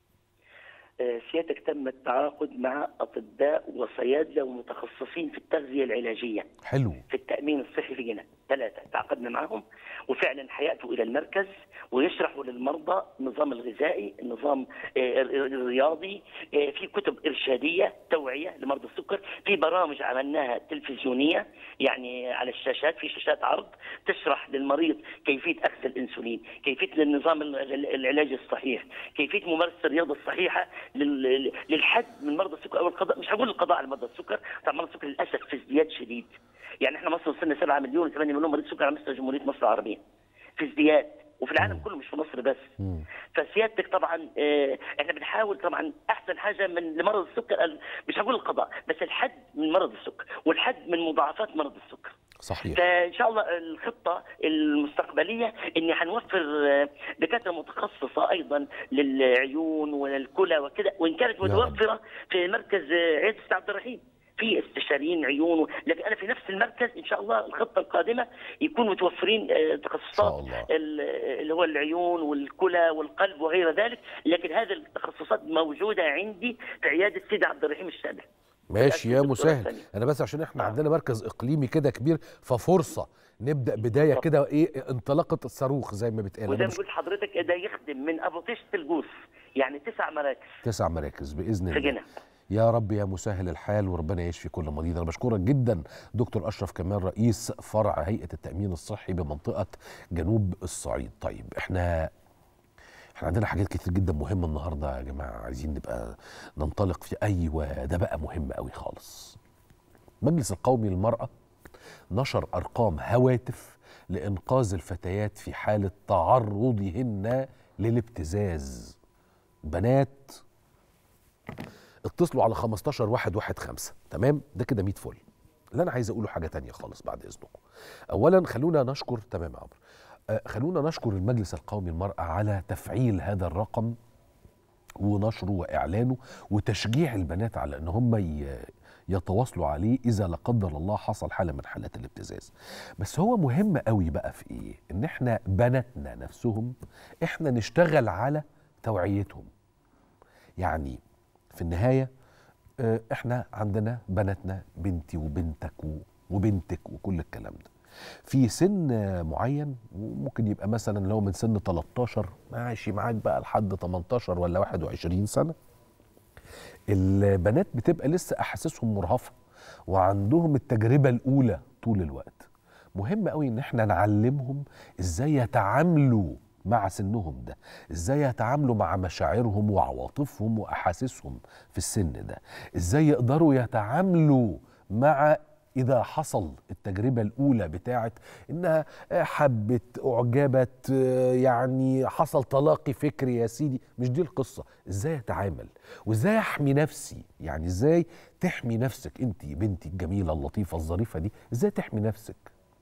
آه، سيادتك تم التعاقد مع اطباء وصيادله ومتخصصين في التغذيه العلاجيه حلو في التامين الصحي في جنة ثلاثه تعاقدنا معهم وفعلا حياتوا الى المركز ويشرحوا للمرضى النظام الغذائي النظام آه، الرياضي آه، في كتب ارشاديه توعيه لمرضى السكر في برامج عملناها تلفزيونيه يعني على الشاشات في شاشات عرض تشرح للمريض كيفيه اخذ الانسولين كيفيه النظام ال- العلاج الصحيح كيفيه ممارسه الرياضه الصحيحه لل- للحد من مرضى السكر او القضاء مش هقول القضاء على مرضى السكر طبعا مرضى السكر للاسف في ازدياد شديد يعني احنا مصر وصلنا 7 مليون و8 مليون مريض سكر على مستوى جمهوريه مصر العربيه في ازدياد وفي العالم كله مش في مصر بس فسيادتك طبعا آه، احنا بنحاول طبعا احسن حاجه من لمرض السكر ال- مش هقول القضاء بس الحد من مرض السكر والحد من مضاعفات مرض السكر صحيح فان شاء الله الخطه المستقبليه ان هنوفر آه، دكاتره متخصصه ايضا للعيون وللكلى وكذا وان كانت رب. متوفره في مركز آه، عياده السيد عبد الرحيم في استشاريين عيون و- لكن انا في نفس المركز ان شاء الله الخطه القادمه يكون متوفرين آه، شاء تخصصات الله. ال- اللي هو العيون والكلى والقلب وغير ذلك لكن هذه التخصصات موجوده عندي في عياده سيدي عبد الرحيم الشامل ماشي يا الدكتورة مسهل الثانية. انا بس عشان احنا آه. عندنا مركز اقليمي كده كبير ففرصه نبدا بدايه طب. كده ايه انطلاقه الصاروخ زي ما بيتقال وزي أنا ما مش قلت لحضرتك ده يخدم من ابو طيش الجوس يعني تسع مراكز تسع مراكز باذن في الله جنة يا رب يا مسهل الحال وربنا يشفي كل مريض انا بشكرك جدا دكتور اشرف كمال رئيس فرع هيئه التامين الصحي بمنطقه جنوب الصعيد طيب احنا احنا عندنا حاجات كتير جدا مهمه النهارده يا جماعه عايزين نبقى ننطلق في ايوه ده بقى مهم قوي خالص مجلس القومي للمراه نشر ارقام هواتف لانقاذ الفتيات في حاله تعرضهن للابتزاز بنات اتصلوا على 15 واحد واحد خمسة تمام ده كده 100 فل اللي انا عايز اقوله حاجه تانية خالص بعد اذنكم اولا خلونا نشكر تمام يا عمرو آه، خلونا نشكر المجلس القومي للمراه على تفعيل هذا الرقم ونشره واعلانه وتشجيع البنات على ان هم ي- يتواصلوا عليه اذا لا قدر الله حصل حاله من حالات الابتزاز بس هو مهم قوي بقى في ايه ان احنا بناتنا نفسهم احنا نشتغل على توعيتهم يعني في النهايه آه، احنا عندنا بناتنا بنتي وبنتك و- وبنتك وكل الكلام ده في سن آه، معين وممكن يبقى مثلا لو من سن 13 ماشي معاك بقى لحد 18 ولا 21 سنه البنات بتبقى لسه احاسيسهم مرهفه وعندهم التجربه الاولى طول الوقت مهم قوي ان احنا نعلمهم ازاي يتعاملوا مع سنهم ده ازاي يتعاملوا مع مشاعرهم وعواطفهم واحاسيسهم في السن ده ازاي يقدروا يتعاملوا مع اذا حصل التجربه الاولى بتاعت انها حبت اعجبت يعني حصل تلاقي فكري يا سيدي مش دي القصه ازاي اتعامل وازاي احمي نفسي يعني ازاي تحمي نفسك انت بنتي الجميله اللطيفه الظريفه دي ازاي تحمي نفسك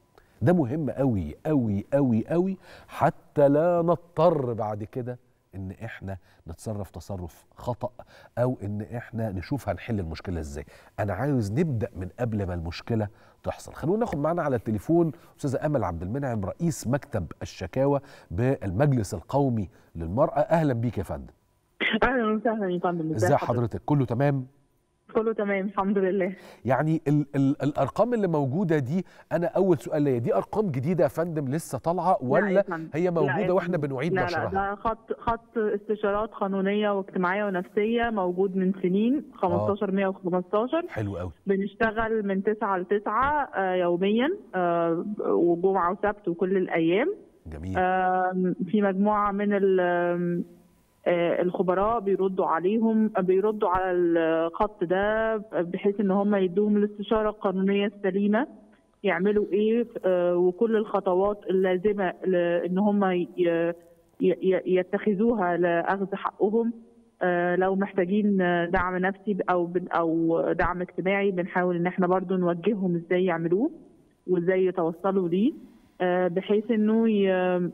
ده مهم قوي قوي قوي قوي حتى لا نضطر بعد كده ان احنا نتصرف تصرف خطا او ان احنا نشوف هنحل المشكله ازاي انا عاوز نبدا من قبل ما المشكله تحصل خلونا ناخد معانا على التليفون استاذه امل عبد المنعم رئيس مكتب الشكاوى بالمجلس القومي للمراه اهلا بيك يا فندم اهلا وسهلا يا فندم ازي حضرتك كله تمام كله تمام الحمد لله يعني ال ال الارقام اللي موجوده دي انا اول سؤال ليا دي ارقام جديده يا فندم لسه طالعه لا ولا يا فندم. هي لا موجوده يا واحنا فندم. بنعيد لا لا نشرها ده خط خط استشارات قانونيه واجتماعيه ونفسيه موجود من سنين 15 115 حلو قوي بنشتغل من 9 ل 9 آه، يوميا آه، وجمعه وسبت وكل الايام جميل آم، في مجموعه من ال- آم، آه، الخبراء بيردوا عليهم بيردوا على الخط ده بحيث ان هم يدوهم الاستشاره القانونيه السليمه يعملوا ايه آه، وكل الخطوات اللازمه ل- ان هم ي- ي- ي- يتخذوها لاخذ حقهم آه، لو محتاجين آه، دعم نفسي او بن- او دعم اجتماعي بنحاول ان احنا برضو نوجههم ازاي يعملوه وازاي يتوصلوا ليه آه، بحيث انه ي-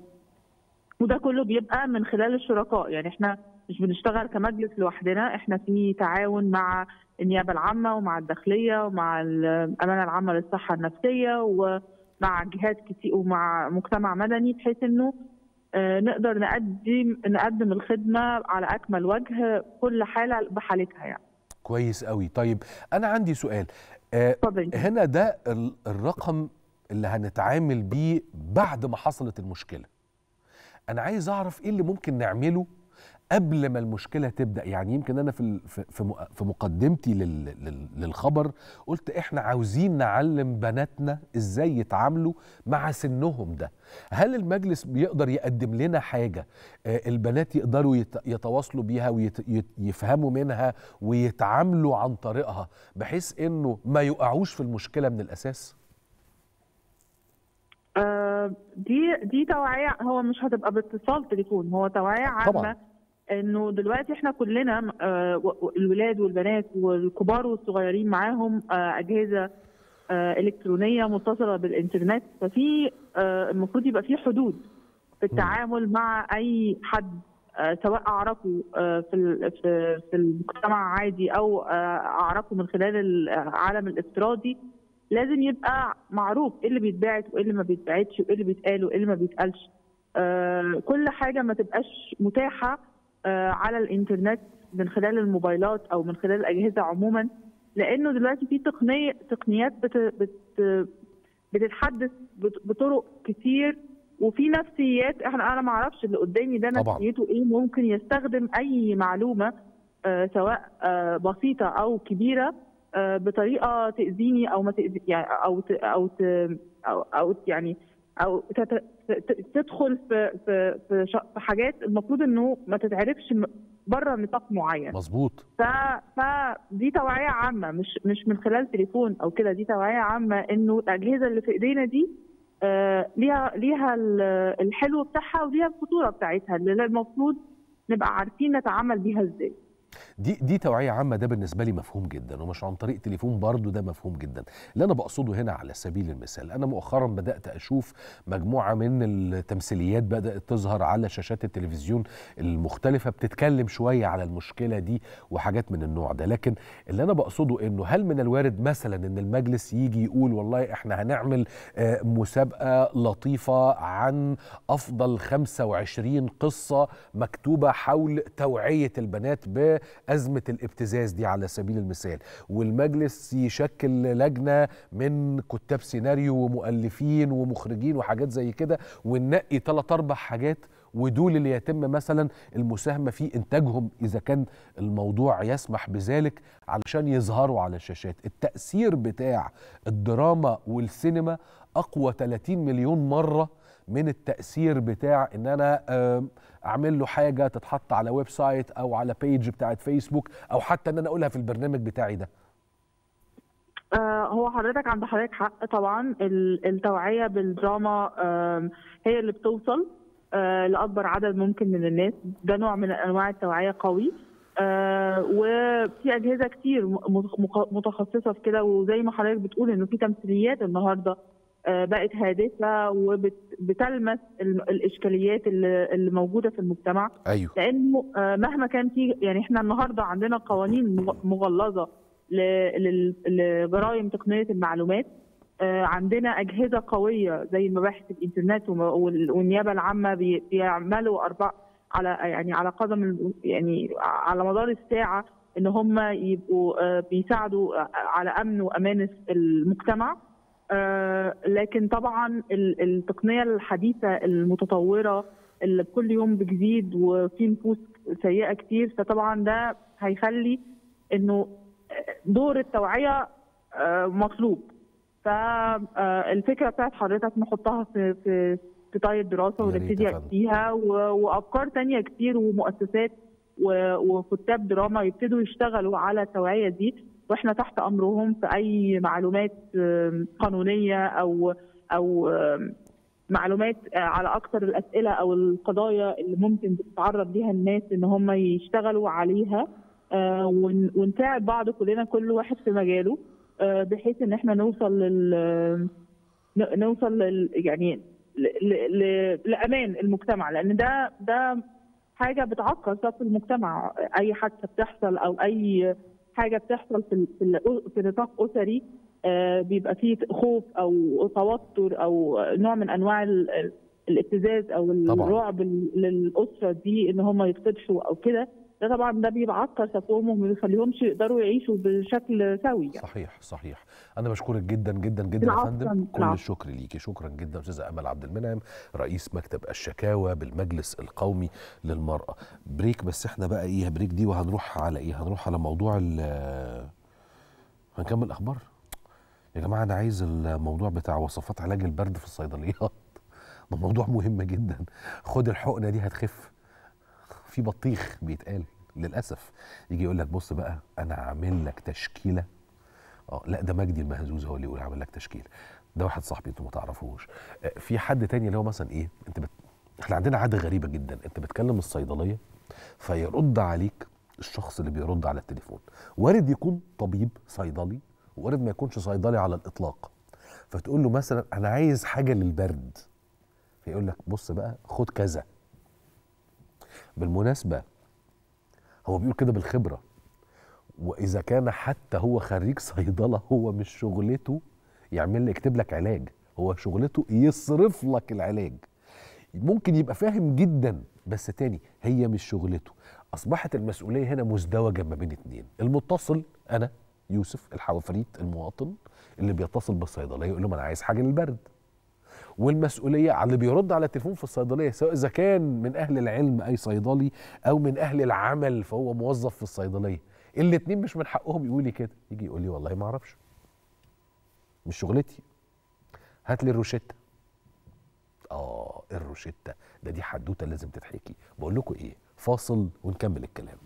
وده كله بيبقى من خلال الشركاء يعني احنا مش بنشتغل كمجلس لوحدنا احنا في تعاون مع النيابه العامه ومع الداخليه ومع الامانه العامه للصحه النفسيه ومع جهات كتير ومع مجتمع مدني بحيث انه آه، نقدر نقدم نقدم الخدمه على اكمل وجه كل حاله بحالتها يعني كويس قوي طيب انا عندي سؤال آه اتفضل هنا ده ال- الرقم اللي هنتعامل بيه بعد ما حصلت المشكله انا عايز اعرف ايه اللي ممكن نعمله قبل ما المشكله تبدا يعني يمكن انا في ال- في في مق- في مقدمتي لل لل للخبر قلت احنا عاوزين نعلم بناتنا ازاي يتعاملوا مع سنهم ده هل المجلس بيقدر يقدم لنا حاجه آه، البنات يقدروا يت- يتواصلوا بيها ويفهموا منها ويتعاملوا عن طريقها بحيث انه ما يقعوش في المشكله من الاساس آه، دي دي توعية هو مش هتبقى باتصال تليفون هو توعية عامة طبعاً. انه دلوقتي احنا كلنا آه، و- و- الولاد والبنات والكبار والصغيرين معاهم آه، اجهزة آه، الكترونية متصلة بالانترنت ففي آه، المفروض يبقى في حدود في التعامل مع اي حد آه، سواء اعرفه آه، في ال- في في المجتمع عادي او آه، اعرفه من خلال العالم الافتراضي لازم يبقى معروف ايه اللي بيتباعت وايه اللي ما بيتباعتش وايه اللي بيتقال وايه اللي ما بيتقالش آه، كل حاجه ما تبقاش متاحه آه، على الانترنت من خلال الموبايلات او من خلال الاجهزه عموما لانه دلوقتي في تقنيه تقنيات بت بت بتتحدث بط- بطرق كتير وفي نفسيات احنا انا ما اعرفش اللي قدامي ده طبعاً. نفسيته ايه ممكن يستخدم اي معلومه آه، سواء آه، بسيطه او كبيره آه، بطريقه تاذيني او ما تأذي يعني او ت او ت او, أو يعني او تت- ت- تدخل في في في ش- في حاجات المفروض انه ما تتعرفش م- بره نطاق معين مظبوط ف فدي توعيه عامه مش مش من خلال تليفون او كده دي توعيه عامه انه الاجهزه اللي في ايدينا دي آه، ليها ليها ال- الحلو بتاعها وليها الخطوره بتاعتها اللي المفروض نبقى عارفين نتعامل بيها ازاي دي دي توعيه عامه ده بالنسبه لي مفهوم جدا ومش عن طريق تليفون برضه ده مفهوم جدا اللي انا بقصده هنا على سبيل المثال انا مؤخرا بدات اشوف مجموعه من التمثيليات بدات تظهر على شاشات التلفزيون المختلفه بتتكلم شويه على المشكله دي وحاجات من النوع ده لكن اللي انا بقصده انه هل من الوارد مثلا ان المجلس يجي يقول والله احنا هنعمل آه، مسابقه لطيفه عن افضل 25 قصه مكتوبه حول توعيه البنات بازمه الابتزاز دي على سبيل المثال والمجلس يشكل لجنه من كتاب سيناريو ومؤلفين ومخرجين وحاجات زي كده وننقي ثلاث اربع حاجات ودول اللي يتم مثلا المساهمه في انتاجهم اذا كان الموضوع يسمح بذلك علشان يظهروا على الشاشات التاثير بتاع الدراما والسينما اقوى 30 مليون مره من التاثير بتاع ان انا آم، اعمل له حاجه تتحط على ويب سايت او على بيج بتاعت فيسبوك او حتى ان انا اقولها في البرنامج بتاعي ده آه، هو حضرتك عند حضرتك حق طبعا ال- التوعية بالدراما آم، هي اللي بتوصل آه، لأكبر عدد ممكن من الناس ده نوع من أنواع التوعية قوي آه، وفي أجهزة كتير م- مخ- متخصصة في كده وزي ما حضرتك بتقول إنه في تمثيليات النهاردة آه، بقت هادفة وبتلمس الإشكاليات اللي اللي موجودة في المجتمع ايوه لانه آه، مهما كان في يعني احنا النهارده عندنا قوانين مغ- مغلظه ل- لل- لجرائم تقنيه المعلومات آه، عندنا اجهزه قويه زي مباحث الانترنت وم- وال- والنيابه العامه بي- بيعملوا اربع على يعني على قدم ال- يعني على مدار الساعه ان هم يبقوا آه، بيساعدوا على امن وامانه المجتمع آه، لكن طبعا ال- التقنيه الحديثه المتطوره اللي كل يوم بتزيد وفي نفوس سيئه كتير فطبعا ده هيخلي انه دور التوعيه آه، مطلوب فالفكره بتاعت حضرتك نحطها في في في طي الدراسه يا ريت ونبتدي يا فندم. فيها و- وافكار تانية كتير ومؤسسات و- وكتاب دراما يبتدوا يشتغلوا على التوعيه دي واحنا تحت امرهم في اي معلومات آم، قانونيه او او آم، معلومات آه، على اكثر الاسئله او القضايا اللي ممكن تتعرض ليها الناس ان هم يشتغلوا عليها آه، ون- ونساعد بعض كلنا كل واحد في مجاله آه، بحيث ان احنا نوصل لل ن- نوصل لل يعني ل- ل- ل- لامان المجتمع لان ده ده حاجه بتعكر صف المجتمع اي حادثه بتحصل او اي حاجه بتحصل في ال- في ال- في نطاق اسري آه، بيبقى فيه خوف او توتر او نوع من انواع ال- ال- الابتزاز او طبعاً. الرعب ال- للاسره دي ان هم يتفضحوا او كده ده طبعا ده بيعكر صفوهم وما بيخليهمش يقدروا يعيشوا بشكل سوي يعني. صحيح صحيح انا بشكرك جدا جدا جدا يا العفو، فندم كل العفو. الشكر ليكي شكرا جدا استاذه امل عبد المنعم رئيس مكتب الشكاوى بالمجلس القومي للمراه بريك بس احنا بقى ايه بريك دي وهنروح على ايه هنروح على موضوع ال هنكمل اخبار يا جماعه انا عايز الموضوع بتاع وصفات علاج البرد في الصيدليات ده موضوع مهم جدا خد الحقنه دي هتخف في بطيخ بيتقال للاسف يجي يقول لك بص بقى انا عامل لك تشكيله اه لا ده مجدي المهزوز هو اللي يقول عامل لك تشكيل ده واحد صاحبي انتوا ما تعرفوش آه، في حد تاني اللي هو مثلا ايه انت بت... احنا عندنا عاده غريبه جدا انت بتكلم الصيدليه فيرد عليك الشخص اللي بيرد على التليفون وارد يكون طبيب صيدلي وارد ما يكونش صيدلي على الاطلاق فتقول له مثلا انا عايز حاجه للبرد فيقول لك بص بقى خد كذا بالمناسبه هو بيقول كده بالخبره واذا كان حتى هو خريج صيدله هو مش شغلته يعمل لي يكتب لك علاج هو شغلته يصرف لك العلاج ممكن يبقى فاهم جدا بس تاني هي مش شغلته اصبحت المسؤوليه هنا مزدوجه ما بين اتنين المتصل انا يوسف الحوافريت المواطن اللي بيتصل بالصيدليه يقول لهم انا عايز حاجه للبرد والمسؤوليه على اللي بيرد على التليفون في الصيدليه سواء اذا كان من اهل العلم اي صيدلي او من اهل العمل فهو موظف في الصيدليه الاتنين مش من حقهم يقول لي كده يجي يقول لي والله ما اعرفش مش شغلتي هات لي الروشته اه الروشته ده دي حدوته لازم تتحكي بقول لكم ايه فاصل ونكمل الكلام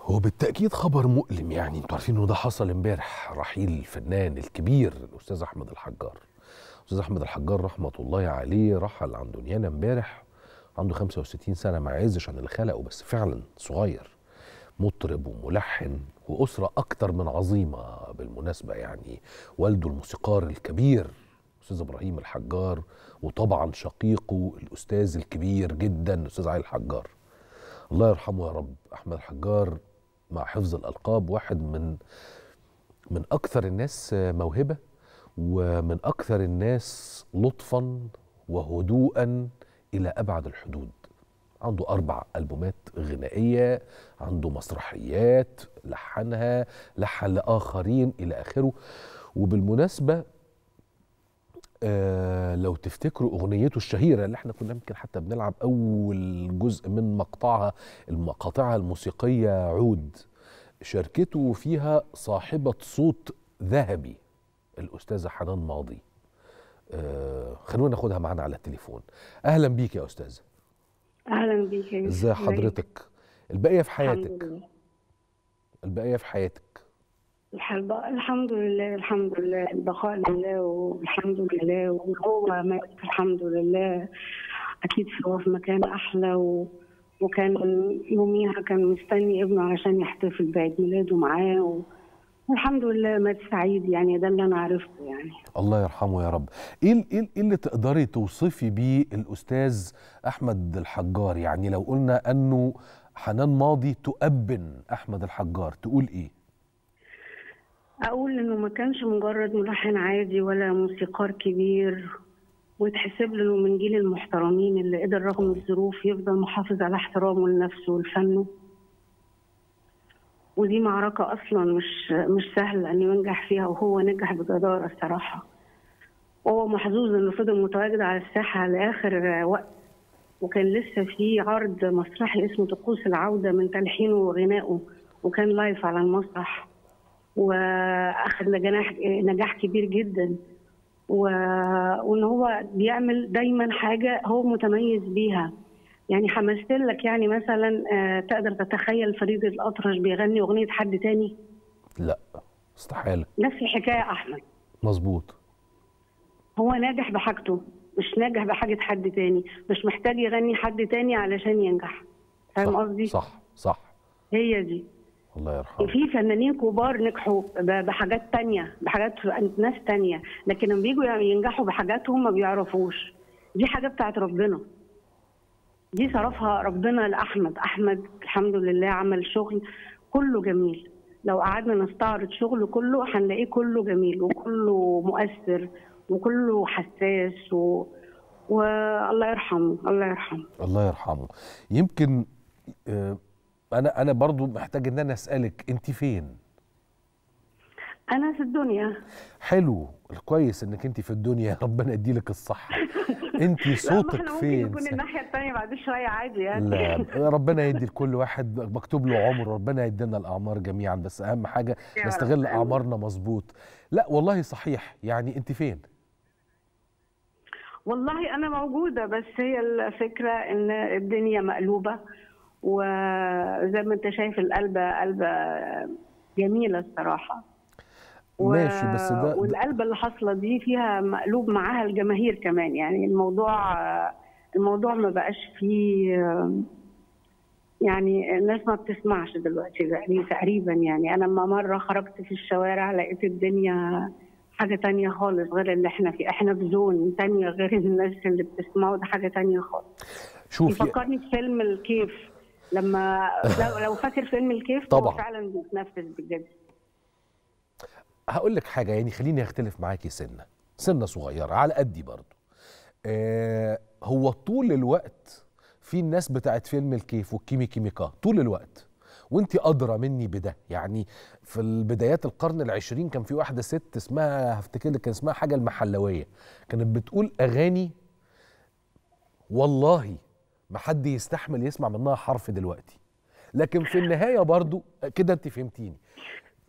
هو بالتأكيد خبر مؤلم يعني انتوا عارفين انه ده حصل امبارح رحيل الفنان الكبير الأستاذ أحمد الحجار الأستاذ أحمد الحجار رحمة الله عليه رحل عن دنيانا امبارح عنده 65 سنة ما يعزش عن اللي خلقه بس فعلا صغير مطرب وملحن وأسرة أكتر من عظيمة بالمناسبة يعني والده الموسيقار الكبير أستاذ إبراهيم الحجار وطبعا شقيقه الأستاذ الكبير جدا الأستاذ علي الحجار الله يرحمه يا رب أحمد الحجار مع حفظ الألقاب واحد من من أكثر الناس موهبة ومن أكثر الناس لطفا وهدوءا إلى أبعد الحدود عنده أربع ألبومات غنائية عنده مسرحيات لحنها لحن لآخرين إلى آخره وبالمناسبة آه لو تفتكروا أغنيته الشهيرة اللي احنا كنا يمكن حتى بنلعب أول جزء من مقطعها المقاطعها الموسيقية عود شاركته فيها صاحبة صوت ذهبي الأستاذة حنان ماضي آه خلونا ناخدها معانا على التليفون أهلا بيك يا أستاذة اهلا بيك يا ازاي يوسف. حضرتك الباقيه في الحمد حياتك لله الباقيه في حياتك الحمد الحمد لله الحمد لله البقاء لله والحمد لله وهو مات الحمد لله اكيد هو في مكان احلى و... وكان يوميها كان مستني ابنه عشان يحتفل بعيد ميلاده معاه و... والحمد لله مات سعيد يعني ده اللي انا عرفته يعني الله يرحمه يا رب ايه ال- ايه ال- إيه اللي تقدري توصفي بيه الاستاذ احمد الحجار يعني لو قلنا انه حنان ماضي تؤبن احمد الحجار تقول ايه اقول انه ما كانش مجرد ملحن عادي ولا موسيقار كبير ويتحسب له من جيل المحترمين اللي قدر رغم الظروف يفضل محافظ على احترامه لنفسه ولفنه ودي معركة أصلا مش مش سهلة إنه ينجح فيها وهو نجح بجدارة الصراحة وهو محظوظ إنه فضل متواجد على الساحة لآخر وقت وكان لسه في عرض مسرحي اسمه طقوس العودة من تلحينه وغنائه وكان لايف على المسرح واخذ نجاح نجاح كبير جدا و... وان هو بيعمل دايما حاجه هو متميز بيها يعني حمست لك يعني مثلا آه، تقدر تتخيل فريد الأطرش بيغني اغنيه حد تاني لا استحاله نفس الحكايه احمد مظبوط هو ناجح بحاجته مش ناجح بحاجه حد تاني مش محتاج يغني حد تاني علشان ينجح فاهم صح قصدي صح صح هي دي الله يرحمه في فنانين كبار نجحوا ب- بحاجات تانية بحاجات ناس تانية لكن لما بيجوا ينجحوا بحاجاتهم ما بيعرفوش دي حاجة بتاعت ربنا دي صرفها ربنا لأحمد أحمد الحمد لله عمل شغل كله جميل لو قعدنا نستعرض شغله كله هنلاقيه كله جميل وكله مؤثر وكله حساس و... والله يرحمه الله يرحمه الله يرحمه يمكن آه، انا انا برضو محتاج ان انا اسالك انت فين أنا في الدنيا حلو كويس انك انت في الدنيا ربنا يديلك الصحه انت لا ما صوتك احنا ممكن فين نكون الناحية التانية بعد شوية عادي يعني لا ربنا يدي لكل واحد مكتوب له عمر ربنا يدينا الاعمار جميعا بس اهم حاجه يا رب، نستغل آمين. اعمارنا مظبوط لا والله صحيح يعني انت فين والله أنا موجودة بس هي الفكرة إن الدنيا مقلوبة وزي ما أنت شايف القلبة قلبة جميلة الصراحة و- ماشي بس ده, ده والقلبة اللي حاصلة دي فيها مقلوب معاها الجماهير كمان يعني الموضوع الموضوع ما بقاش فيه يعني الناس ما بتسمعش دلوقتي يعني تقريبا يعني أنا لما مرة خرجت في الشوارع لقيت الدنيا حاجة تانية خالص غير اللي احنا فيه احنا في زون تانية غير الناس اللي بتسمعوا ده حاجة تانية خالص شوفي يفكرني بفيلم الكيف لما لو, لو فاكر فيلم الكيف طبعا. هو فعلا بيتنفذ بجد هقول لك حاجه يعني خليني اختلف معاكي سنه سنه صغيره على قدي برضو آه هو طول الوقت في الناس بتاعت فيلم الكيف والكيمي كيميكا طول الوقت وانت ادرى مني بده يعني في البدايات القرن العشرين كان في واحده ست اسمها هفتكر لك كان اسمها حاجه المحلويه كانت بتقول اغاني والله ما حد يستحمل يسمع منها حرف دلوقتي لكن في النهايه برضو كده انت فهمتيني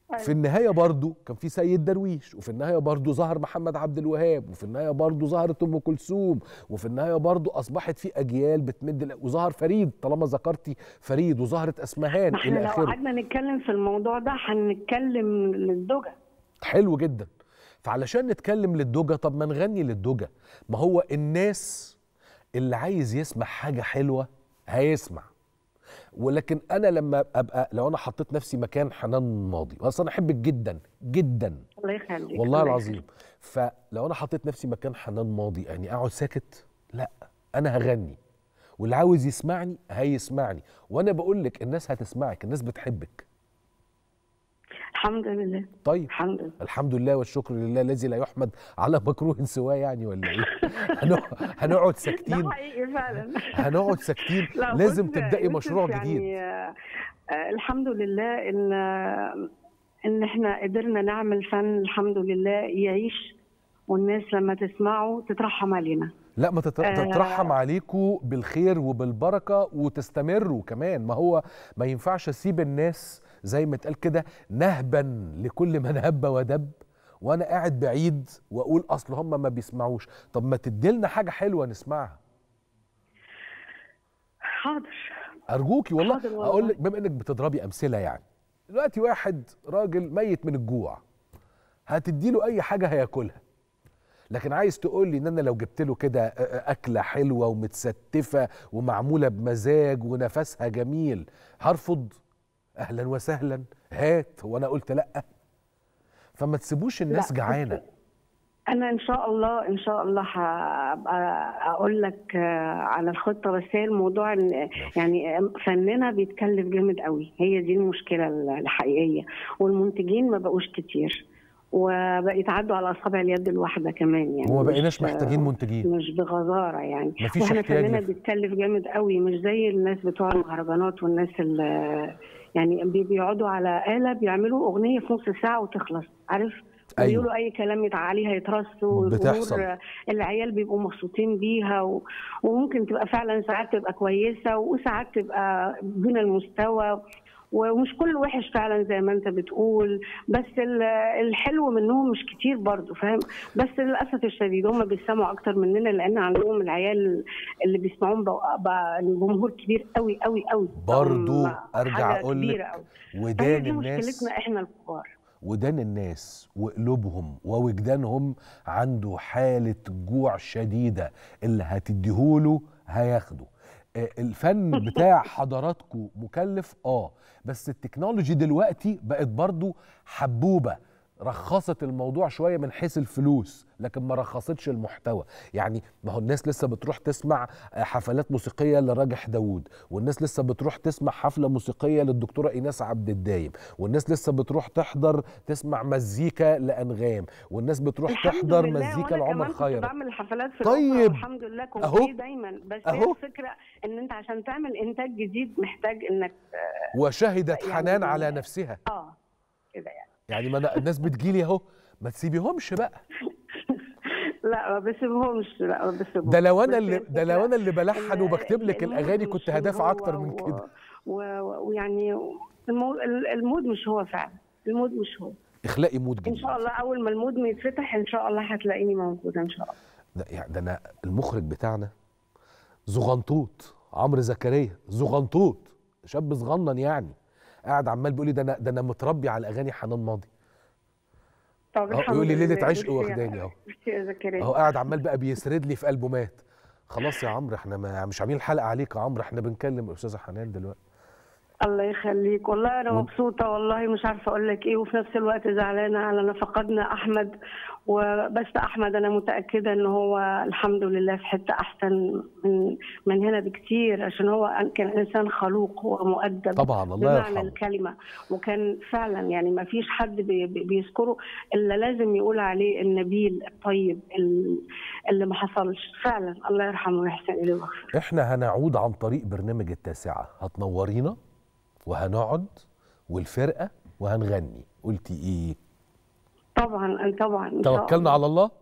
في النهايه برضو كان في سيد درويش وفي النهايه برضو ظهر محمد عبد الوهاب وفي النهايه برضو ظهرت ام كلثوم وفي النهايه برضو اصبحت في اجيال بتمد ال- وظهر فريد طالما ذكرتي فريد وظهرت اسمهان ما احنا الى لو اخره قعدنا نتكلم في الموضوع ده هنتكلم للدجى حلو جدا فعلشان نتكلم للدجى طب ما نغني للدجى ما هو الناس اللي عايز يسمع حاجة حلوة هيسمع ولكن انا لما ابقى لو انا حطيت نفسي مكان حنان ماضي اصلا انا احبك جدا جدا الله يخليك والله الله العظيم فلو انا حطيت نفسي مكان حنان ماضي يعني اقعد ساكت لا انا هغني واللي عاوز يسمعني هيسمعني وانا بقول لك الناس هتسمعك الناس بتحبك الحمد لله طيب الحمد لله الحمد لله والشكر لله الذي لا يحمد على مكروه سواه يعني ولا ايه هنق- هنقعد ده ساكتين حقيقي فعلا هنقعد ساكتين لا، لازم بص، تبداي يوسف مشروع يعني جديد آه، آه، الحمد لله ان آه، ان احنا قدرنا نعمل فن الحمد لله يعيش والناس لما تسمعه تترحم علينا لا ما تت- آه. تترحم عليكم بالخير وبالبركه وتستمروا كمان ما هو ما ينفعش اسيب الناس زي ما اتقال كده نهبا لكل من هب ودب وانا قاعد بعيد واقول اصل هم ما بيسمعوش طب ما تديلنا حاجه حلوه نسمعها حاضر ارجوكي والله حاضر والله. اقول لك بما انك بتضربي امثله يعني دلوقتي واحد راجل ميت من الجوع هتدي له اي حاجه هياكلها لكن عايز تقول لي ان انا لو جبت له كده أ- أ- اكله حلوه ومتستفه ومعموله بمزاج ونفسها جميل هرفض اهلا وسهلا هات هو انا قلت لا فما تسيبوش الناس لا، جعانه انا ان شاء الله ان شاء الله هبقى اقول لك آه، على الخطه بس هي الموضوع إن يعني فننا بيتكلف جامد قوي هي دي المشكله الحقيقيه والمنتجين ما بقوش كتير وبقى يتعدوا على اصابع اليد الواحده كمان يعني وما مش- بقيناش محتاجين منتجين مش بغزاره يعني مفيش واحنا احتياج فننا لف- بيتكلف جامد قوي مش زي الناس بتوع المهرجانات والناس اللي يعني بي- بيقعدوا على آلة بيعملوا أغنية في نص ساعة وتخلص عارف أيوة. بيقولوا أي كلام يتع- عليها يترصوا بتحصل. والجمهور، العيال بيبقوا مبسوطين بيها و... وممكن تبقى فعلا ساعات تبقى كويسة وساعات تبقى دون المستوى ومش كل وحش فعلا زي ما انت بتقول بس ال- الحلو منهم مش كتير برضو فاهم بس للاسف الشديد هم بيسمعوا اكتر مننا لان عندهم العيال اللي بيسمعوهم بقى, بقى الجمهور كبير قوي قوي قوي برضو هم ارجع حاجة اقول كبيرة لك قوي. فهي ودان دي الناس مشكلتنا احنا الكبار ودان الناس وقلوبهم ووجدانهم عنده حالة جوع شديدة اللي هتديهوله هياخده آه، الفن بتاع حضراتكم مكلف اه بس التكنولوجي دلوقتي بقت برضو حبوبة رخصت الموضوع شوية من حيث الفلوس لكن ما رخصتش المحتوى يعني ما هو الناس لسه بتروح تسمع آه، حفلات موسيقية لراجح داوود والناس لسه بتروح تسمع حفلة موسيقية للدكتورة إيناس عبد الدايم والناس لسه بتروح تحضر تسمع مزيكا لأنغام والناس بتروح الحمد تحضر لله، مزيكا وأنا لعمر كمان كنت خيرت بعمل حفلات في طيب. الأوبرا والحمد لله كنت أهو. فيه دايما بس أهو. هي الفكره ان انت عشان تعمل انتاج جديد محتاج انك وشهدت يعني- حنان على نفسها اه كده يعني يعني ما أنا الناس بتجيلي أهو ما تسيبيهمش بقى لا ما بسيبهمش لا ما بسيبهمش ده لو انا بس اللي الفكرة ده لو انا اللي بلحن ال- وبكتب لك المود الاغاني مش كنت هو هدافع اكتر من و- كده و- و- ويعني المو- المود مش هو فعلا المود مش هو اخلاقي مود ان جديد شاء الله اول ما المود ما يتفتح ان شاء الله هتلاقيني موجوده ان شاء الله ده يعني ده انا المخرج بتاعنا زغنطوط عمرو زكريا زغنطوط شاب صغنن يعني قاعد عمال بيقول لي ده انا ده انا متربي على اغاني حنان ماضي طب أهو الحمد يقول لي ليلة لله. عشق ميرسي يا- واخداني أهو. ميرسي يا زكريا اهو قاعد عمال بقى بيسرد لي في البومات خلاص يا عمرو احنا ما مش عاملين حلقه عليك يا عمرو احنا بنكلم الاستاذه حنان دلوقتي الله يخليك والله انا وإن- مبسوطه والله مش عارفه اقول لك ايه وفي نفس الوقت زعلانه على ان فقدنا احمد وبس احمد انا متاكده ان هو الحمد لله في حته احسن من من هنا بكتير عشان هو كان انسان خلوق ومؤدب طبعا الله بمعنى يرحمه الكلمه وكان فعلا يعني ما فيش حد بي- بي- بيذكره الا لازم يقول عليه النبيل الطيب ال- اللي ما حصلش فعلا الله يرحمه ويحسن اليه ويغفر احنا هنعود عن طريق برنامج التاسعة هتنورينا وهنقعد والفرقة وهنغني قلتي ايه طبعا طبعا إن شاء توكلنا الله. على الله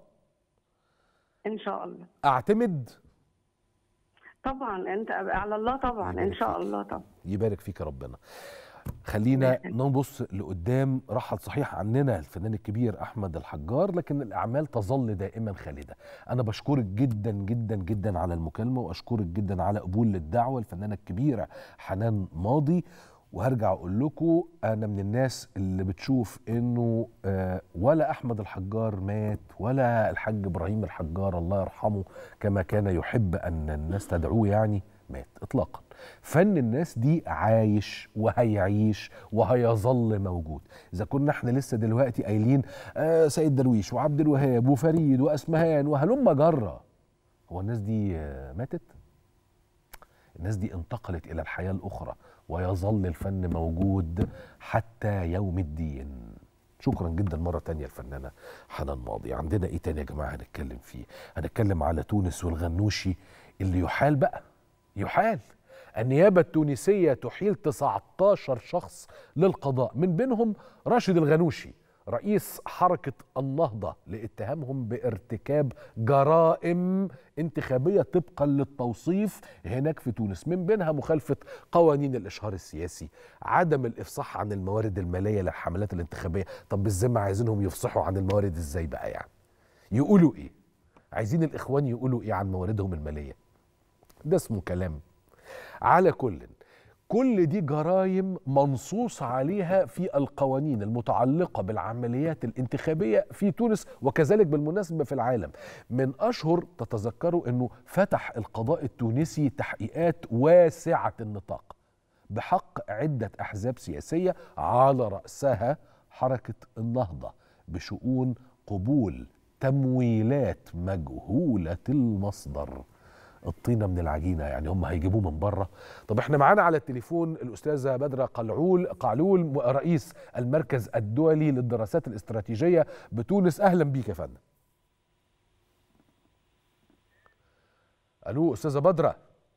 ان شاء الله اعتمد طبعا انت على الله طبعا ان شاء الله طبعا يبارك فيك ربنا خلينا نبص لقدام رحل صحيح عننا الفنان الكبير احمد الحجار لكن الاعمال تظل دائما خالده انا بشكرك جدا جدا جدا على المكالمه واشكرك جدا على قبول للدعوه الفنانه الكبيره حنان ماضي وهرجع اقول لكم انا من الناس اللي بتشوف انه آه، ولا احمد الحجار مات ولا الحاج ابراهيم الحجار الله يرحمه كما كان يحب ان الناس تدعوه يعني مات اطلاقا فن الناس دي عايش وهيعيش وهيظل موجود اذا كنا احنا لسه دلوقتي قايلين آه سيد درويش وعبد الوهاب وفريد واسمهان وهلم جره هو الناس دي آه ماتت الناس دي انتقلت الى الحياه الاخرى ويظل الفن موجود حتى يوم الدين شكرا جدا مرة تانية الفنانة حنان ماضي عندنا ايه تاني يا جماعة هنتكلم فيه هنتكلم على تونس والغنوشي اللي يحال بقى يحال النيابة التونسية تحيل 19 شخص للقضاء من بينهم راشد الغنوشي رئيس حركة النهضة لاتهامهم بارتكاب جرائم انتخابية طبقا للتوصيف هناك في تونس من بينها مخالفة قوانين الإشهار السياسي عدم الإفصاح عن الموارد المالية للحملات الانتخابية طب بالذمة عايزينهم يفصحوا عن الموارد إزاي بقى يعني يقولوا إيه عايزين الإخوان يقولوا إيه عن مواردهم المالية ده اسمه كلام على كل كل دي جرائم منصوص عليها في القوانين المتعلقة بالعمليات الانتخابية في تونس وكذلك بالمناسبة في العالم من أشهر تتذكروا أنه فتح القضاء التونسي تحقيقات واسعة النطاق بحق عدة أحزاب سياسية على رأسها حركة النهضة بشؤون قبول تمويلات مجهولة المصدر الطينه من العجينه يعني هم هيجيبوه من بره طب احنا معانا على التليفون الاستاذه بدره قلعول قعلول رئيس المركز الدولي للدراسات الاستراتيجيه بتونس اهلا بيك يا فندم الو استاذه بدره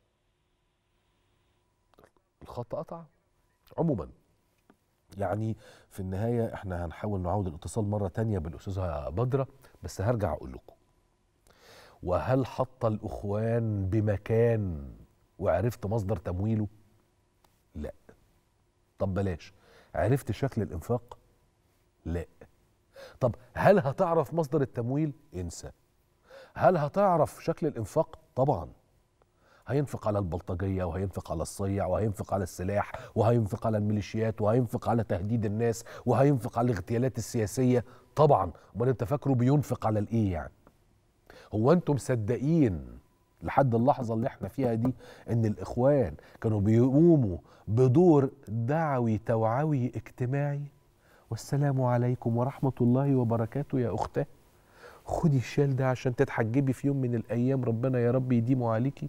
الخط قطع عموما يعني في النهايه احنا هنحاول نعود الاتصال مره تانية بالاستاذه بدره بس هرجع اقول لكم وهل حط الاخوان بمكان وعرفت مصدر تمويله لا طب بلاش عرفت شكل الانفاق لا طب هل هتعرف مصدر التمويل انسى هل هتعرف شكل الانفاق طبعا هينفق على البلطجية وهينفق على الصيع وهينفق على السلاح وهينفق على الميليشيات وهينفق على تهديد الناس وهينفق على الاغتيالات السياسية طبعا امال انت فاكره بينفق على الايه يعني هو انتم مصدقين لحد اللحظة اللي احنا فيها دي ان الاخوان كانوا بيقوموا بدور دعوي توعوي اجتماعي والسلام عليكم ورحمة الله وبركاته يا اختاه خدي الشال ده عشان تتحجبي في يوم من الايام ربنا يا رب يديمه عليكي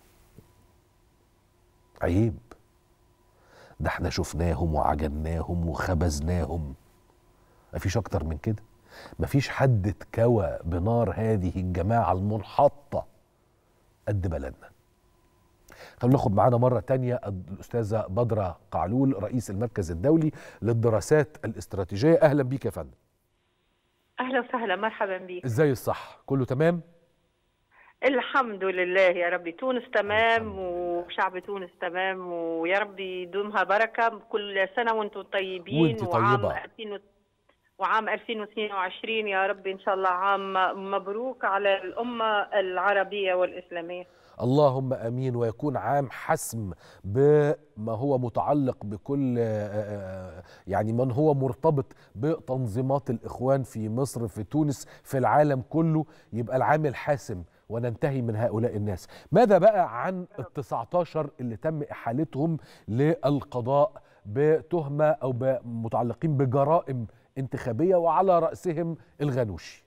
عيب ده احنا شفناهم وعجناهم وخبزناهم مفيش اكتر من كده مفيش حد اتكوى بنار هذه الجماعة المنحطة قد بلدنا خلونا ناخد معانا مرة تانية الأستاذة بدرة قعلول رئيس المركز الدولي للدراسات الاستراتيجية أهلا بيك يا فندم اهلا وسهلا مرحبا بك ازاي الصح كله تمام الحمد لله يا ربي تونس تمام الحمد لله. وشعب تونس تمام ويا ربي يدومها بركه كل سنه وانتم طيبين وانت وعام طيبة. 2000 و- وعام 2022 يا ربي ان شاء الله عام مبروك على الامه العربيه والاسلاميه اللهم امين ويكون عام حسم بما هو متعلق بكل آه، آه، يعني من هو مرتبط بتنظيمات الاخوان في مصر في تونس في العالم كله يبقى العام الحاسم وننتهي من هؤلاء الناس ماذا بقى عن ال 19 اللي تم احالتهم للقضاء بتهمه او متعلقين بجرائم انتخابيه وعلى راسهم الغنوشي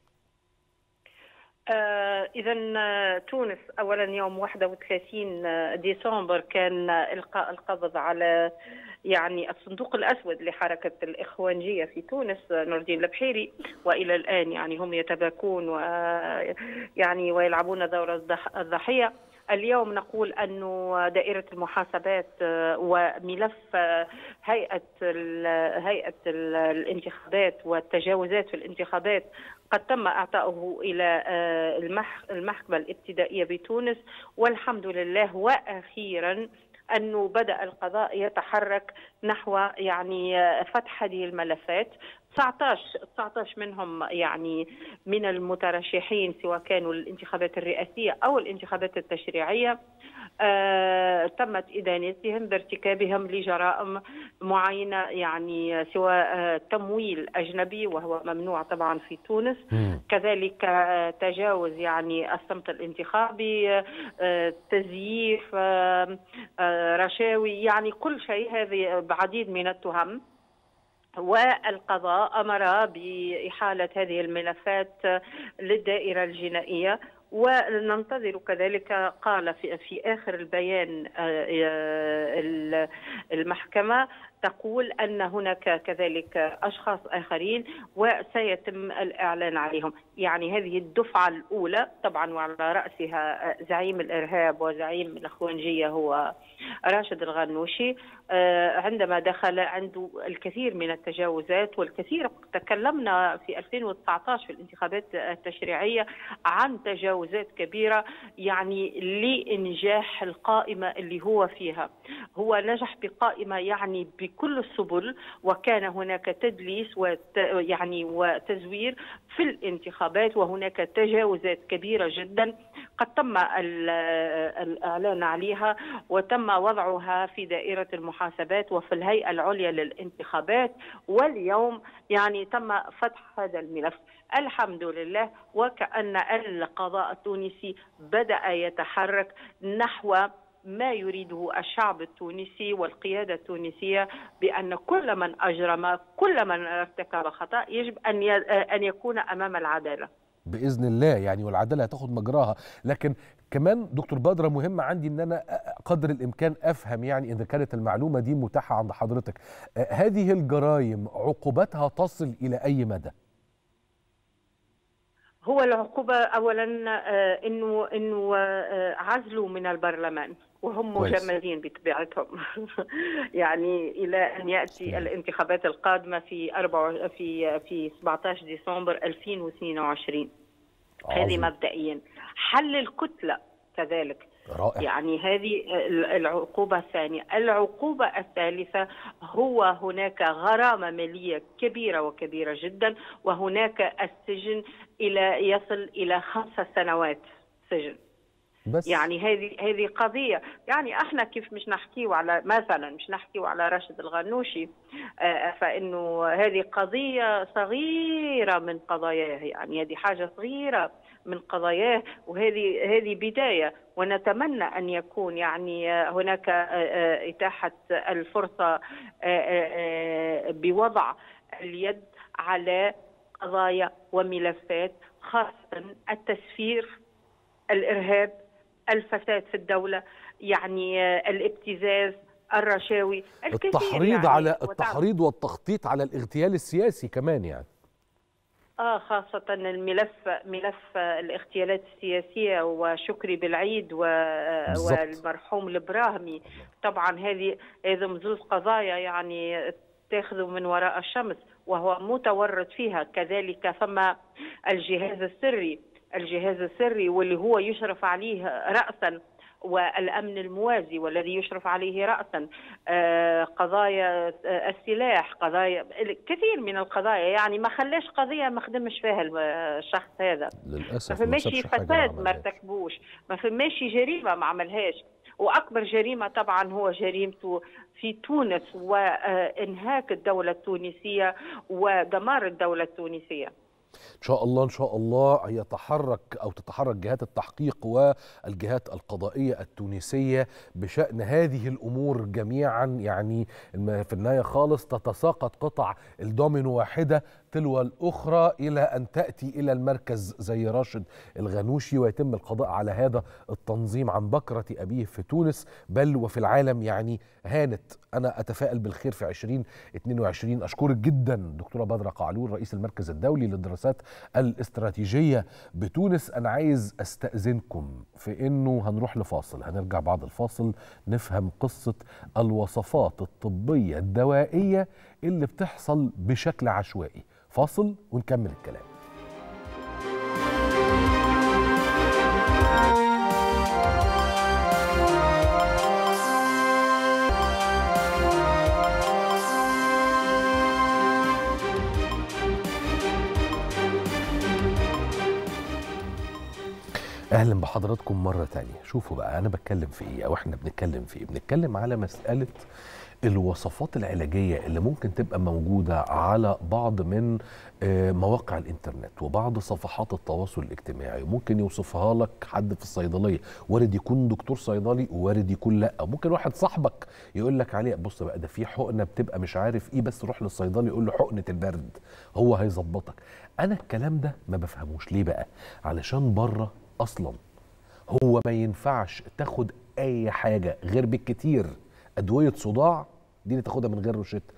آه إذا تونس أولا يوم 31 ديسمبر كان إلقاء القبض على يعني الصندوق الأسود لحركة الإخوانجية في تونس نور الدين البحيري وإلى الآن يعني هم يتباكون و يعني ويلعبون دور الضح- الضحية اليوم نقول أن دائرة المحاسبات آه، وملف آه، هيئة ال- هيئة ال- الانتخابات والتجاوزات في الانتخابات قد تم اعطائه الى آه، المح- المحكمه الابتدائيه بتونس والحمد لله واخيرا انه بدا القضاء يتحرك نحو يعني فتح هذه الملفات 19 19 منهم يعني من المترشحين سواء كانوا الانتخابات الرئاسيه او الانتخابات التشريعيه آه تمت إدانتهم بارتكابهم لجرائم معينة يعني سواء آه تمويل أجنبي وهو ممنوع طبعا في تونس مم. كذلك آه تجاوز يعني الصمت الانتخابي آه تزييف آه آه رشاوي يعني كل شيء هذه بعديد من التهم والقضاء امر باحاله هذه الملفات للدائره الجنائيه وننتظر كذلك قال في, في اخر البيان المحكمه تقول ان هناك كذلك اشخاص اخرين وسيتم الاعلان عليهم، يعني هذه الدفعه الاولى طبعا وعلى راسها زعيم الارهاب وزعيم الاخوانجيه هو راشد الغنوشي عندما دخل عنده الكثير من التجاوزات والكثير تكلمنا في 2019 في الانتخابات التشريعيه عن تجاوزات كبيره يعني لانجاح القائمه اللي هو فيها، هو نجح بقائمه يعني بكل السبل وكان هناك تدليس وت يعني وتزوير في الانتخابات وهناك تجاوزات كبيره جدا قد تم الاعلان عليها وتم وضعها في دائره المحاسبات وفي الهيئه العليا للانتخابات واليوم يعني تم فتح هذا الملف الحمد لله وكأن القضاء التونسي بدأ يتحرك نحو ما يريده الشعب التونسي والقيادة التونسية بأن كل من أجرم كل من ارتكب خطأ يجب أن أن يكون أمام العدالة باذن الله يعني والعداله هتاخد مجراها لكن كمان دكتور بدره مهم عندي ان انا قدر الامكان افهم يعني اذا كانت المعلومه دي متاحه عند حضرتك هذه الجرائم عقوبتها تصل الى اي مدى هو العقوبه اولا انه انه عزلوا من البرلمان وهم مجمدين بطبيعتهم يعني الى ان ياتي الانتخابات القادمه في 4 في في 17 ديسمبر 2022 هذه مبدئيا حل الكتله كذلك رائع. يعني هذه العقوبة الثانية العقوبة الثالثة هو هناك غرامة مالية كبيرة وكبيرة جدا وهناك السجن إلى يصل إلى خمسة سنوات سجن بس يعني هذه هذه قضيه يعني احنا كيف مش نحكيو على مثلا مش نحكيو على راشد الغنوشي آه فانه هذه قضيه صغيره من قضاياه يعني هذه حاجه صغيره من قضاياه وهذه هذه بدايه ونتمنى ان يكون يعني هناك اتاحه الفرصه بوضع اليد على قضايا وملفات خاصه التسفير الارهاب الفساد في الدوله يعني الابتزاز الرشاوي التحريض يعني على التحريض والتخطيط على الاغتيال السياسي كمان يعني اه خاصة الملف ملف الاغتيالات السياسية وشكري بالعيد و... والمرحوم البراهمي طبعا هذه هذه مزوز قضايا يعني تاخذ من وراء الشمس وهو متورط فيها كذلك ثم الجهاز السري الجهاز السري واللي هو يشرف عليه رأسا والامن الموازي والذي يشرف عليه راسا قضايا السلاح قضايا كثير من القضايا يعني ما خلاش قضيه ما خدمش فيها الشخص هذا للاسف ما فماشي فساد ما ارتكبوش ما فماشي جريمه ما عملهاش واكبر جريمه طبعا هو جريمته في تونس وانهاك الدوله التونسيه ودمار الدوله التونسيه ان شاء الله ان شاء الله يتحرك او تتحرك جهات التحقيق والجهات القضائيه التونسيه بشان هذه الامور جميعا يعني في النهايه خالص تتساقط قطع الدومينو واحده تلو الاخرى الى ان تاتي الى المركز زي راشد الغنوشي ويتم القضاء على هذا التنظيم عن بكره ابيه في تونس بل وفي العالم يعني هانت انا اتفائل بالخير في 2022 اشكرك جدا دكتوره بدره قعلول رئيس المركز الدولي للدراسات الاستراتيجيه بتونس انا عايز استاذنكم في انه هنروح لفاصل هنرجع بعد الفاصل نفهم قصه الوصفات الطبيه الدوائيه اللي بتحصل بشكل عشوائي فاصل ونكمل الكلام اهلا بحضراتكم مره تانية شوفوا بقى انا بتكلم في ايه او احنا بنتكلم في ايه بنتكلم على مساله الوصفات العلاجيه اللي ممكن تبقى موجوده على بعض من آه، مواقع الانترنت وبعض صفحات التواصل الاجتماعي ممكن يوصفها لك حد في الصيدليه وارد يكون دكتور صيدلي وارد يكون لا ممكن واحد صاحبك يقول لك عليه بص بقى ده في حقنه بتبقى مش عارف ايه بس روح للصيدلي يقول له حقنه البرد هو هيظبطك انا الكلام ده ما بفهموش ليه بقى علشان بره اصلا هو ما ينفعش تاخد اي حاجه غير بالكتير ادويه صداع دي اللي تاخدها من غير روشته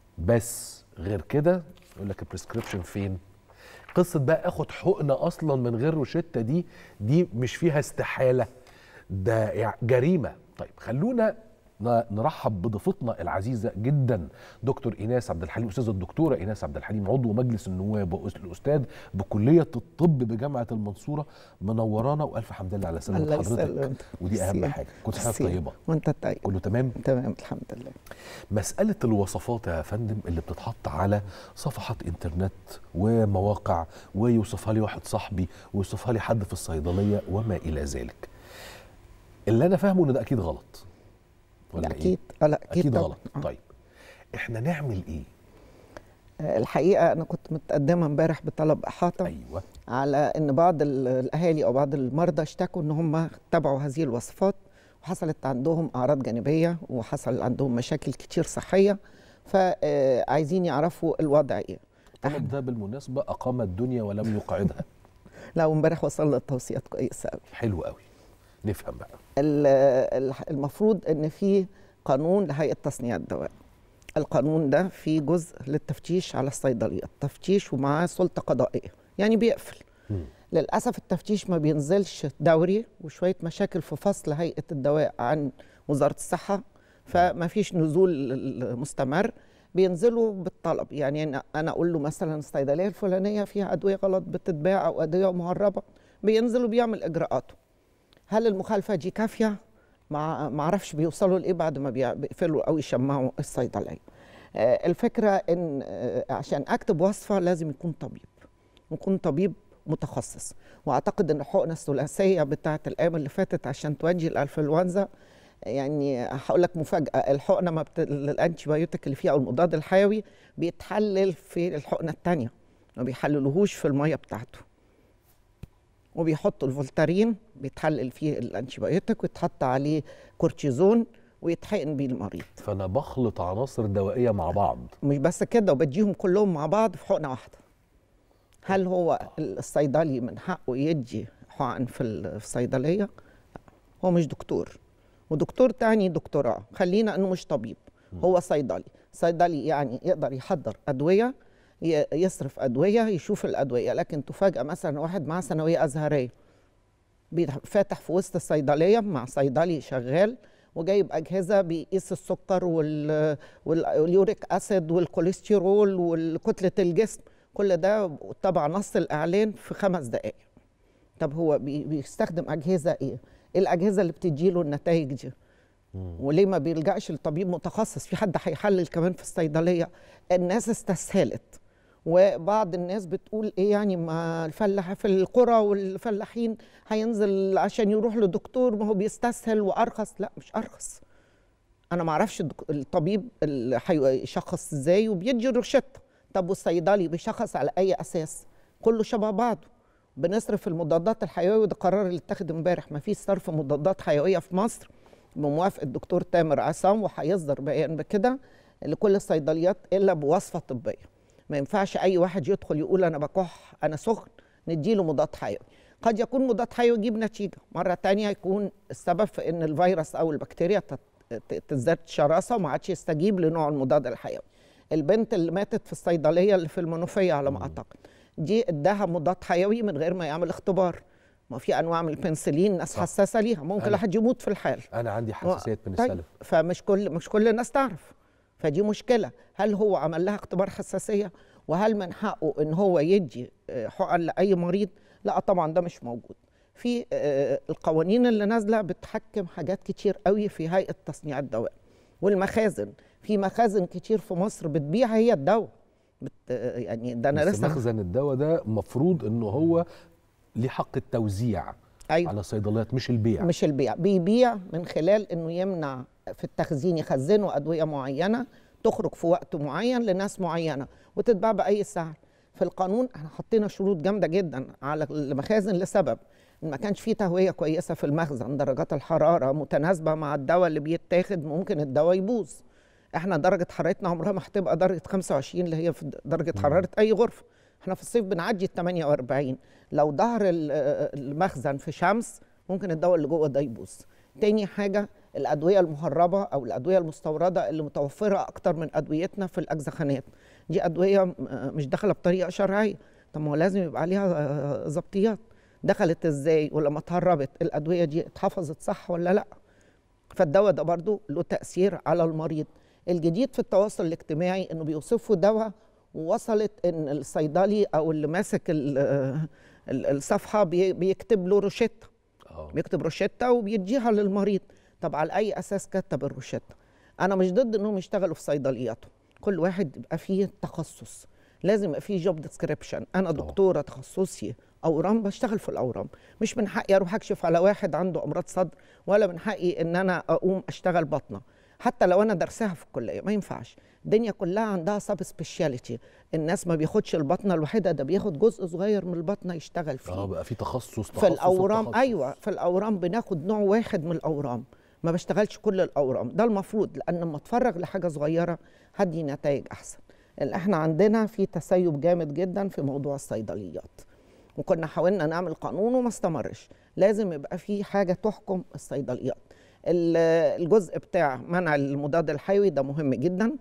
بس غير كده يقول لك البريسكريبشن فين قصه بقى اخد حقنه اصلا من غير روشته دي دي مش فيها استحاله ده يع- جريمه طيب خلونا ن- نرحب بضيفتنا العزيزه جدا دكتور ايناس عبد الحليم استاذه الدكتوره ايناس عبد الحليم عضو مجلس النواب والاستاذ بكليه الطب بجامعه المنصوره منورانا والف حمد لله على سلامه الله حضرتك يسلمك ودي اهم ميرسي. حاجه كنت حضرتك ميرسي. طيبه وانت طيب كله تمام تمام الحمد لله مسألة الوصفات يا فندم اللي بتتحط على صفحات انترنت ومواقع ويوصفها لي واحد صاحبي ويوصفها لي حد في الصيدلية وما إلى ذلك اللي أنا فاهمه إن ده أكيد غلط ولا لا إيه؟ اكيد آه، لا اكيد, أكيد طبعاً. غلط آه. طيب إحنا نعمل إيه؟ آه، الحقيقه انا كنت متقدمه امبارح بطلب احاطه أيوه على ان بعض ال- الاهالي او بعض المرضى اشتكوا ان هم تبعوا هذه الوصفات وحصلت عندهم اعراض جانبيه وحصل عندهم مشاكل كتير صحيه فعايزين يعرفوا الوضع ايه الطلب ده بالمناسبة أقام الدنيا ولم يقعدها لو امبارح وصلنا التوصيات كويسه قوي حلو قوي نفهم بقى ال- ال- المفروض ان في قانون لهيئه تصنيع الدواء القانون ده فيه جزء للتفتيش على الصيدليات تفتيش ومعاه سلطه قضائيه يعني بيقفل مم. للاسف التفتيش ما بينزلش دوري وشويه مشاكل في فصل هيئه الدواء عن وزاره الصحه فما فيش نزول مستمر بينزلوا بالطلب يعني أنا- انا اقول له مثلا الصيدليه الفلانيه فيها ادويه غلط بتتباع او ادويه مهربه بينزل وبيعمل اجراءاته هل المخالفه دي كافيه ما ما اعرفش بيوصلوا لايه بعد ما بيع- بيقفلوا او يشمعوا الصيدليه آه، الفكره ان آه، عشان اكتب وصفه لازم يكون طبيب يكون طبيب متخصص واعتقد ان الحقنه الثلاثيه بتاعه الايام اللي فاتت عشان تواجه الانفلونزا يعني هقول لك مفاجاه الحقنه ما بت... الانتي بايوتيك اللي فيها او المضاد الحيوي بيتحلل في الحقنه الثانيه ما بيحللوهوش في الميه بتاعته وبيحطوا الفولتارين بيتحلل فيه الانتي بايوتيك ويتحط عليه كورتيزون ويتحقن بيه المريض فأنا بخلط عناصر دوائية مع بعض مش بس كده وبديهم كلهم مع بعض في حقنه واحده هل هو الصيدلي من حقه يدي حقن في ال- في الصيدليه لا. هو مش دكتور ودكتور تاني دكتوراه خلينا انه مش طبيب هو صيدلي صيدلي يعني يقدر يحضر ادويه ي- يصرف ادويه يشوف الادويه لكن تفاجئ مثلا واحد معاه ثانويه ازهريه بيت- فاتح في وسط الصيدليه مع صيدلي شغال وجايب اجهزه بيقيس السكر وال... وال- واليوريك اسيد والكوليسترول وكتله الجسم كل ده تبع نص الاعلان في خمس دقائق طب هو بي... بيستخدم اجهزه ايه؟ ايه الاجهزه اللي بتديله النتائج دي؟ وليه ما بيلجاش لطبيب متخصص في حد هيحلل كمان في الصيدليه الناس استسهلت وبعض الناس بتقول ايه يعني ما الفلاح في القرى والفلاحين هينزل عشان يروح لدكتور ما هو بيستسهل وارخص لا مش ارخص انا ما اعرفش الدك- الطبيب اللي هيشخص ازاي وبيدي روشته طب والصيدلي بيشخص على اي اساس كله شبه بعضه بنصرف المضادات الحيويه وده قرار اللي اتاخد امبارح ما فيش صرف مضادات حيويه في مصر بموافقه الدكتور تامر عصام وهيصدر بيان بكده لكل الصيدليات الا بوصفه طبيه ما ينفعش اي واحد يدخل يقول انا بكح انا سخن نديله مضاد حيوي قد يكون مضاد حيوي يجيب نتيجه مره تانية يكون السبب في ان الفيروس او البكتيريا تت- ت- تزداد شراسه وما عادش يستجيب لنوع المضاد الحيوي البنت اللي ماتت في الصيدليه اللي في المنوفيه على ما اعتقد دي اداها مضاد حيوي من غير ما يعمل اختبار ما في انواع من البنسلين ناس صح. حساسه ليها ممكن أنا- الواحد يموت في الحال أنا عندي حساسية من طيب السلف فمش كل مش كل الناس تعرف فدي مشكله هل هو عمل لها اختبار حساسيه وهل من حقه ان هو يدي آه، حقن لاي مريض لا طبعا ده مش موجود في آه، القوانين اللي نازله بتحكم حاجات كتير قوي في هيئه تصنيع الدواء والمخازن في مخازن كتير في مصر بتبيع هي الدواء بت آه، يعني ده انا بس لسه مخزن الدواء ده مفروض انه هو ليه حق التوزيع أيوة. على الصيدليات مش البيع مش البيع بيبيع من خلال انه يمنع في التخزين يخزنوا ادويه معينه تخرج في وقت معين لناس معينه وتتباع باي سعر في القانون احنا حطينا شروط جامده جدا على المخازن لسبب ان ما كانش فيه تهويه كويسه في المخزن درجات الحراره متناسبه مع الدواء اللي بيتاخد ممكن الدواء يبوظ احنا درجه حرارتنا عمرها ما هتبقى درجه 25 اللي هي في درجه حراره اي غرفه احنا في الصيف بنعدي ال 48 لو ظهر ال- المخزن في شمس ممكن الدواء اللي جوه ده يبوظ تاني حاجه الادويه المهربه او الادويه المستورده اللي متوفره اكتر من ادويتنا في الاجزخانات دي ادويه م- مش داخله بطريقه شرعيه طب ما هو لازم يبقى عليها آه، ضبطيات دخلت ازاي ولما اتهربت الادويه دي اتحفظت صح ولا لا فالدواء ده برضو له تأثير على المريض الجديد في التواصل الاجتماعي انه بيوصفوا دواء ووصلت ان الصيدلي او اللي ماسك ال- ال- الصفحه بي- بيكتب له روشته اه بيكتب روشته وبيديها للمريض طب على اي اساس كتب الروشته انا مش ضد انهم يشتغلوا في صيدلياتهم كل واحد يبقى فيه تخصص لازم يبقى فيه جوب ديسكريبشن انا دكتوره تخصصي اورام بشتغل في الاورام مش من حقي اروح اكشف على واحد عنده امراض صدر ولا من حقي ان انا اقوم اشتغل بطنه حتى لو انا درسها في الكليه ما ينفعش الدنيا كلها عندها سب سبيشاليتي الناس ما بياخدش البطنه الوحيده ده بياخد جزء صغير من البطنه يشتغل فيه اه بقى في تخصص تخصص في الاورام وتخصص. ايوه في الاورام بناخد نوع واحد من الاورام ما بشتغلش كل الاورام ده المفروض لان لما اتفرغ لحاجه صغيره هدي نتائج احسن لان احنا عندنا في تسيب جامد جدا في موضوع الصيدليات وكنا حاولنا نعمل قانون وما استمرش لازم يبقى في حاجه تحكم الصيدليات ال- الجزء بتاع منع المضاد الحيوي ده مهم جدا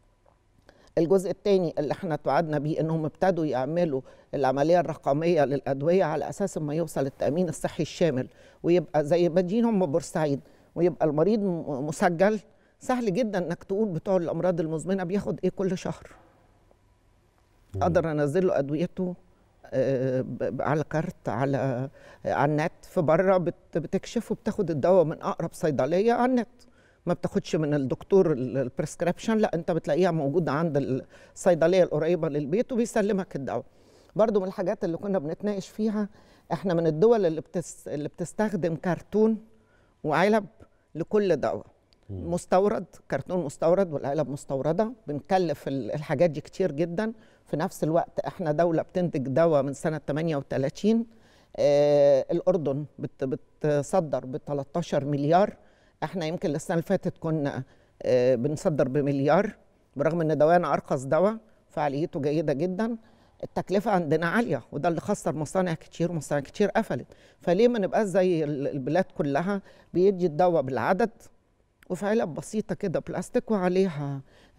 الجزء الثاني اللي احنا توعدنا بيه انهم ابتدوا يعملوا العمليه الرقميه للادويه على اساس ما يوصل التامين الصحي الشامل ويبقى زي مدينهم بورسعيد ويبقى المريض م- مسجل سهل جدا انك تقول بتوع الامراض المزمنه بياخد ايه كل شهر اقدر انزل له ادويته آه، ب- ب- على كارت على آه، على النت في بره بت- بتكشف وبتاخد الدواء من اقرب صيدليه على النت ما بتاخدش من الدكتور ال- البريسكريبشن لا انت بتلاقيها موجوده عند الصيدليه القريبه للبيت وبيسلمك الدواء برضو من الحاجات اللي كنا بنتناقش فيها احنا من الدول اللي بتس اللي بتستخدم كرتون وعلب لكل دواء مستورد كرتون مستورد والعلب مستورده بنكلف ال- الحاجات دي كتير جدا في نفس الوقت احنا دوله بتنتج دواء من سنه 38 آه الاردن بت بتصدر ب 13 مليار احنا يمكن السنه اللي فاتت كنا آه بنصدر بمليار برغم ان دوانا ارخص دواء فعاليته جيده جدا التكلفة عندنا عالية وده اللي خسر مصانع كتير ومصانع كتير قفلت فليه ما نبقاش زي ال- البلاد كلها بيدي الدواء بالعدد وفي علب بسيطة كده بلاستيك وعليها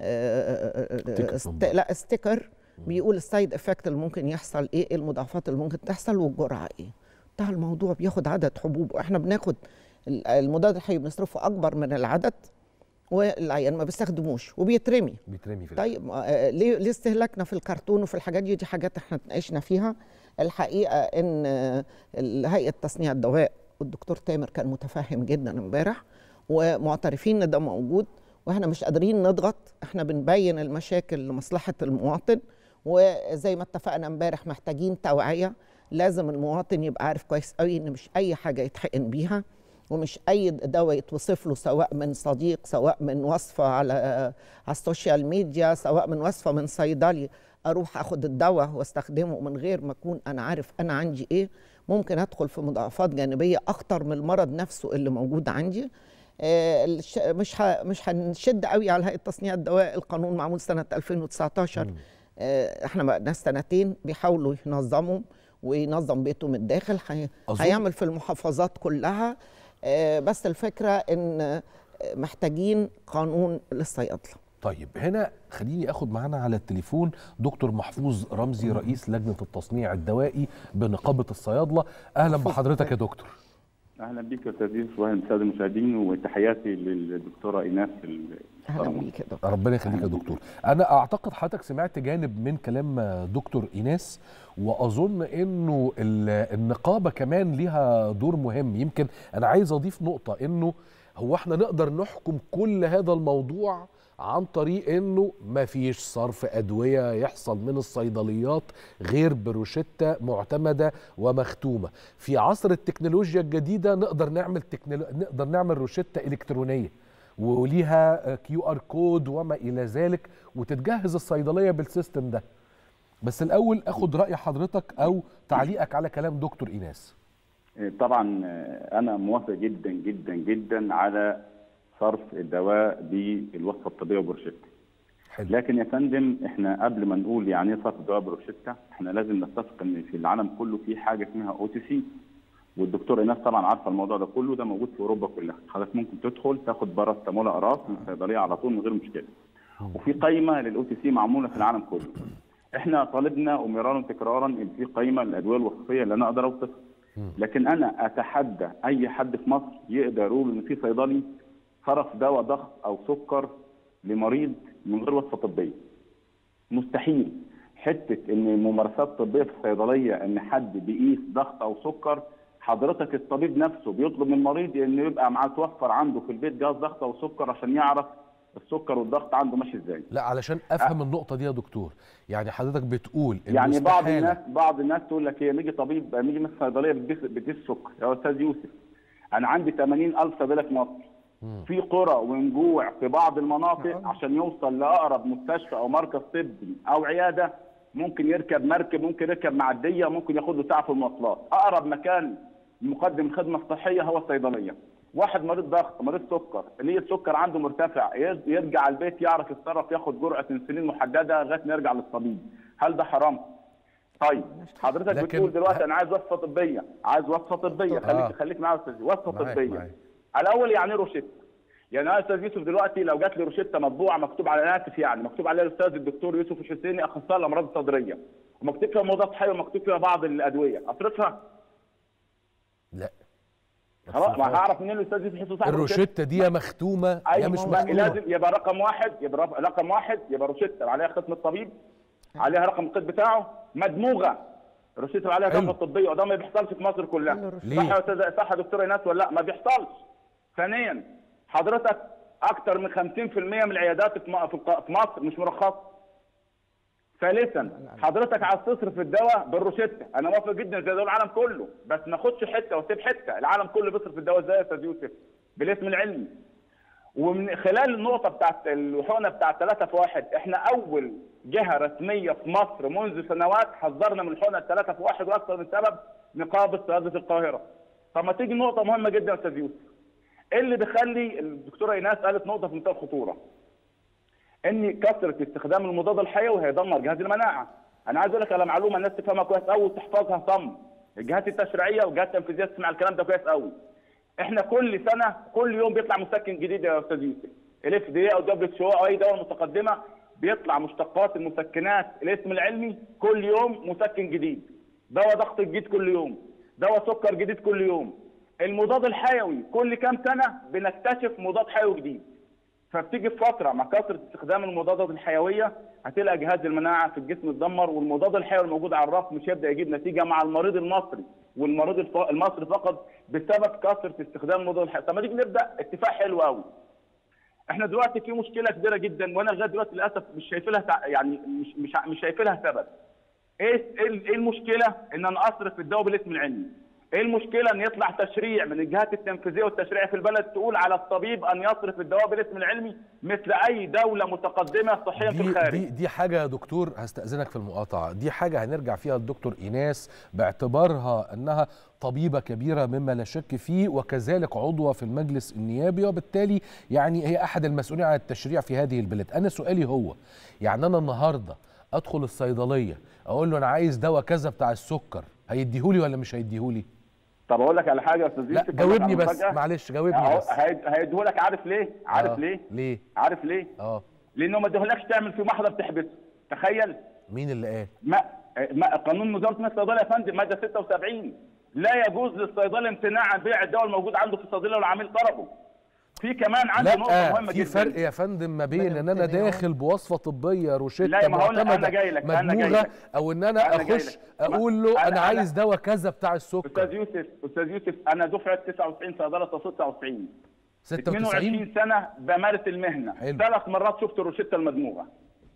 آه، ستيكر است- من بره. لا ستيكر بيقول السايد افكت اللي ممكن يحصل ايه إيه المضاعفات اللي ممكن تحصل والجرعة ايه انتهى الموضوع بياخد عدد حبوب واحنا بناخد ال- المضاد الحيوي بنصرفه اكبر من العدد والعيان ما بيستخدموش وبيترمي بيترمي في طيب آه، ليه ليه استهلاكنا في الكرتون وفي الحاجات دي دي حاجات احنا اتناقشنا فيها الحقيقه ان آه، ال- هيئه تصنيع الدواء والدكتور تامر كان متفهم جدا امبارح ومعترفين ان ده موجود واحنا مش قادرين نضغط احنا بنبين المشاكل لمصلحه المواطن وزي ما اتفقنا امبارح محتاجين توعيه لازم المواطن يبقى عارف كويس قوي ان مش اي حاجه يتحقن بيها ومش اي دواء يتوصف له سواء من صديق سواء من وصفه على على السوشيال ميديا سواء من وصفه من صيدلي اروح اخد الدواء واستخدمه من غير ما اكون انا عارف انا عندي ايه ممكن ادخل في مضاعفات جانبيه اخطر من المرض نفسه اللي موجود عندي آه، الش- مش ه- مش هنشد قوي على هيئه تصنيع الدواء القانون معمول سنه 2019 آه، احنا بقى سنتين بيحاولوا ينظموا وينظم بيته من الداخل هي- أظن- هيعمل في المحافظات كلها آه، بس الفكره ان آه، محتاجين قانون للصيادله طيب هنا خليني اخد معانا على التليفون دكتور محفوظ رمزي رئيس لجنه التصنيع الدوائي بنقابه الصيادله اهلا بحضرتك يا دكتور اهلا بك يا استاذ يوسف واهلا بالساده المشاهدين وتحياتي للدكتوره ايناس اهلا بيك يا دكتور ربنا يخليك يا دكتور انا اعتقد حضرتك سمعت جانب من كلام دكتور ايناس واظن انه ال- النقابه كمان ليها دور مهم يمكن انا عايز اضيف نقطه انه هو احنا نقدر نحكم كل هذا الموضوع عن طريق انه مفيش صرف ادويه يحصل من الصيدليات غير بروشته معتمده ومختومه في عصر التكنولوجيا الجديده نقدر نعمل تكنولو... نقدر نعمل روشته الكترونيه وليها كيو ار كود وما الى ذلك وتتجهز الصيدليه بالسيستم ده بس الاول اخد راي حضرتك او تعليقك على كلام دكتور ايناس طبعا انا موافق جدا جدا جدا على صرف الدواء بالوصفه الطبيه وبروشته لكن يا فندم احنا قبل ما نقول يعني ايه صرف الدواء بروشته احنا لازم نتفق ان في العالم كله في حاجه اسمها او تي سي والدكتور ايناس طبعا عارفه الموضوع ده كله ده موجود في اوروبا كلها حضرتك ممكن تدخل تاخد باراستامول اقراص من الصيدليه على طول من غير مشكله وفي قائمه للاو تي سي معموله في العالم كله احنا طالبنا ومرارا تكرارا ان في قائمه للادويه الوصفيه اللي انا اقدر اوصفها لكن انا اتحدى اي حد في مصر يقدر يقول ان في صيدلي صرف دواء ضغط او سكر لمريض من غير وصفه طبيه مستحيل حته ان ممارسات طبيه في الصيدليه ان حد بيقيس ضغط او سكر حضرتك الطبيب نفسه بيطلب من المريض انه يبقى معاه توفر عنده في البيت جهاز ضغط او سكر عشان يعرف السكر والضغط عنده ماشي ازاي لا علشان افهم أه. النقطه دي يا دكتور يعني حضرتك بتقول يعني بعض الناس بعض الناس تقول لك ايه نيجي طبيب نيجي من الصيدليه بتقيس السكر يا استاذ يوسف انا عندي 80000 صيدليه في مصر في قرى ونجوع في بعض المناطق أه. عشان يوصل لاقرب مستشفى او مركز طبي او عياده ممكن يركب مركب ممكن يركب معديه ممكن ياخد له ساعه في المواصلات اقرب مكان مقدم خدمه صحيه هو الصيدليه واحد مريض ضغط مريض سكر ليه السكر عنده مرتفع يرجع البيت يعرف يتصرف ياخد جرعه انسولين محدده لغايه ما يرجع للطبيب هل ده حرام طيب حضرتك بتقول دلوقتي انا عايز وصفه طبيه عايز وصفه طبيه خليك آه. خليك معايا يا استاذ وصفه طبيه الاول يعني روشته يعني انا استاذ يوسف دلوقتي لو جات لي روشته مطبوعه مكتوب على ناتف يعني مكتوب عليها الاستاذ الدكتور يوسف الحسيني اخصائي الامراض الصدريه ومكتوب فيها مضاد حيوي ومكتوب فيها بعض الادويه اصرفها لا خلاص ما هعرف منين الاستاذ يوسف حسين صاحب الروشته دي يا مختومه يا مش مختومه لازم يبقى رقم واحد يبقى رقم واحد يبقى روشته عليها ختم الطبيب عليها رقم القيد بتاعه مدموغه روشته عليها رقم الطبيه وده ما بيحصلش في مصر كلها صح يا استاذ صح يا دكتور ايناس ولا لا ما بيحصلش ثانيا حضرتك اكثر من 50% من العيادات في مصر مش مرخصه ثالثا حضرتك عايز تصرف الدواء بالروشته انا موافق جدا زي دول العالم كله بس ما اخدش حته واسيب حته العالم كله بيصرف الدواء ازاي يا استاذ يوسف بالاسم العلمي ومن خلال النقطه بتاعت الحقنه بتاعت 3 في 1 احنا اول جهه رسميه في مصر منذ سنوات حذرنا من الحقنه 3 في 1 واكثر من سبب نقابه صيادله القاهره طب ما تيجي نقطه مهمه جدا يا استاذ يوسف ايه اللي بيخلي الدكتوره ايناس قالت نقطه في منتهى الخطوره ان كثره استخدام المضاد الحيوي هيدمر جهاز المناعه. انا عايز اقول لك على معلومه الناس تفهمها كويس قوي وتحفظها صم. الجهات التشريعيه والجهات التنفيذيه تسمع الكلام ده كويس قوي. احنا كل سنه كل يوم بيطلع مسكن جديد يا استاذ يوسف. الاف دي او دبليو اتش او اي دواء متقدمه بيطلع مشتقات المسكنات الاسم العلمي كل يوم مسكن جديد. دواء ضغط جديد كل يوم. دواء سكر جديد كل يوم. المضاد الحيوي كل كام سنه بنكتشف مضاد حيوي جديد. فبتيجي في فتره مع كثره استخدام المضادات الحيويه هتلاقي جهاز المناعه في الجسم اتدمر والمضاد الحيوي الموجود على الرف مش هيبدا يجيب نتيجه مع المريض المصري والمريض المصري فقط بسبب كثره استخدام المضاد الحيوي طب ما نيجي نبدا اتفاق حلو قوي احنا دلوقتي في مشكله كبيره جدا وانا لغايه دلوقتي للاسف مش شايف لها يعني مش مش مش شايف لها سبب ايه ايه المشكله ان انا اصرف الدواء بالاسم العلمي ايه المشكله ان يطلع تشريع من الجهات التنفيذيه والتشريعيه في البلد تقول على الطبيب ان يصرف الدواء بالاسم العلمي مثل اي دوله متقدمه صحيا في الخارج دي دي حاجه يا دكتور هستاذنك في المقاطعه دي حاجه هنرجع فيها للدكتور ايناس باعتبارها انها طبيبه كبيره مما لا شك فيه وكذلك عضوه في المجلس النيابي وبالتالي يعني هي احد المسؤولين عن التشريع في هذه البلاد انا سؤالي هو يعني انا النهارده ادخل الصيدليه اقول له انا عايز دواء كذا بتاع السكر هيديهولي ولا مش هيديهولي طب اقول لك على حاجه يا استاذ لا جاوبني بس معلش جاوبني بس هيديهولك عارف ليه؟ عارف آه. ليه؟ ليه؟ عارف ليه؟ اه لانه ما اديهولكش تعمل فيه محضر تحبسه تخيل مين اللي قال؟ ما, ما قانون وزاره الصيدله يا فندم ماده 76 لا يجوز للصيدلي امتناع عن بيع الدواء الموجود عنده في الصيدليه والعميل طلبه في كمان عندي نقطه مهمه في جدا فرق يا فندم ما بين ان انا داخل بوصفه طبيه روشته لا ما هقول لك انا معتمده جاي لك انا جاي مدموغه لك او ان انا أنا جاي اخش لك. اقول له أنا- انا أنا- عايز دواء كذا بتاع السكر استاذ يوسف استاذ يوسف انا دفعه 99 صيدله تصل 99 22 سنه بمارس المهنه ثلاث مرات شفت الروشته المدموغه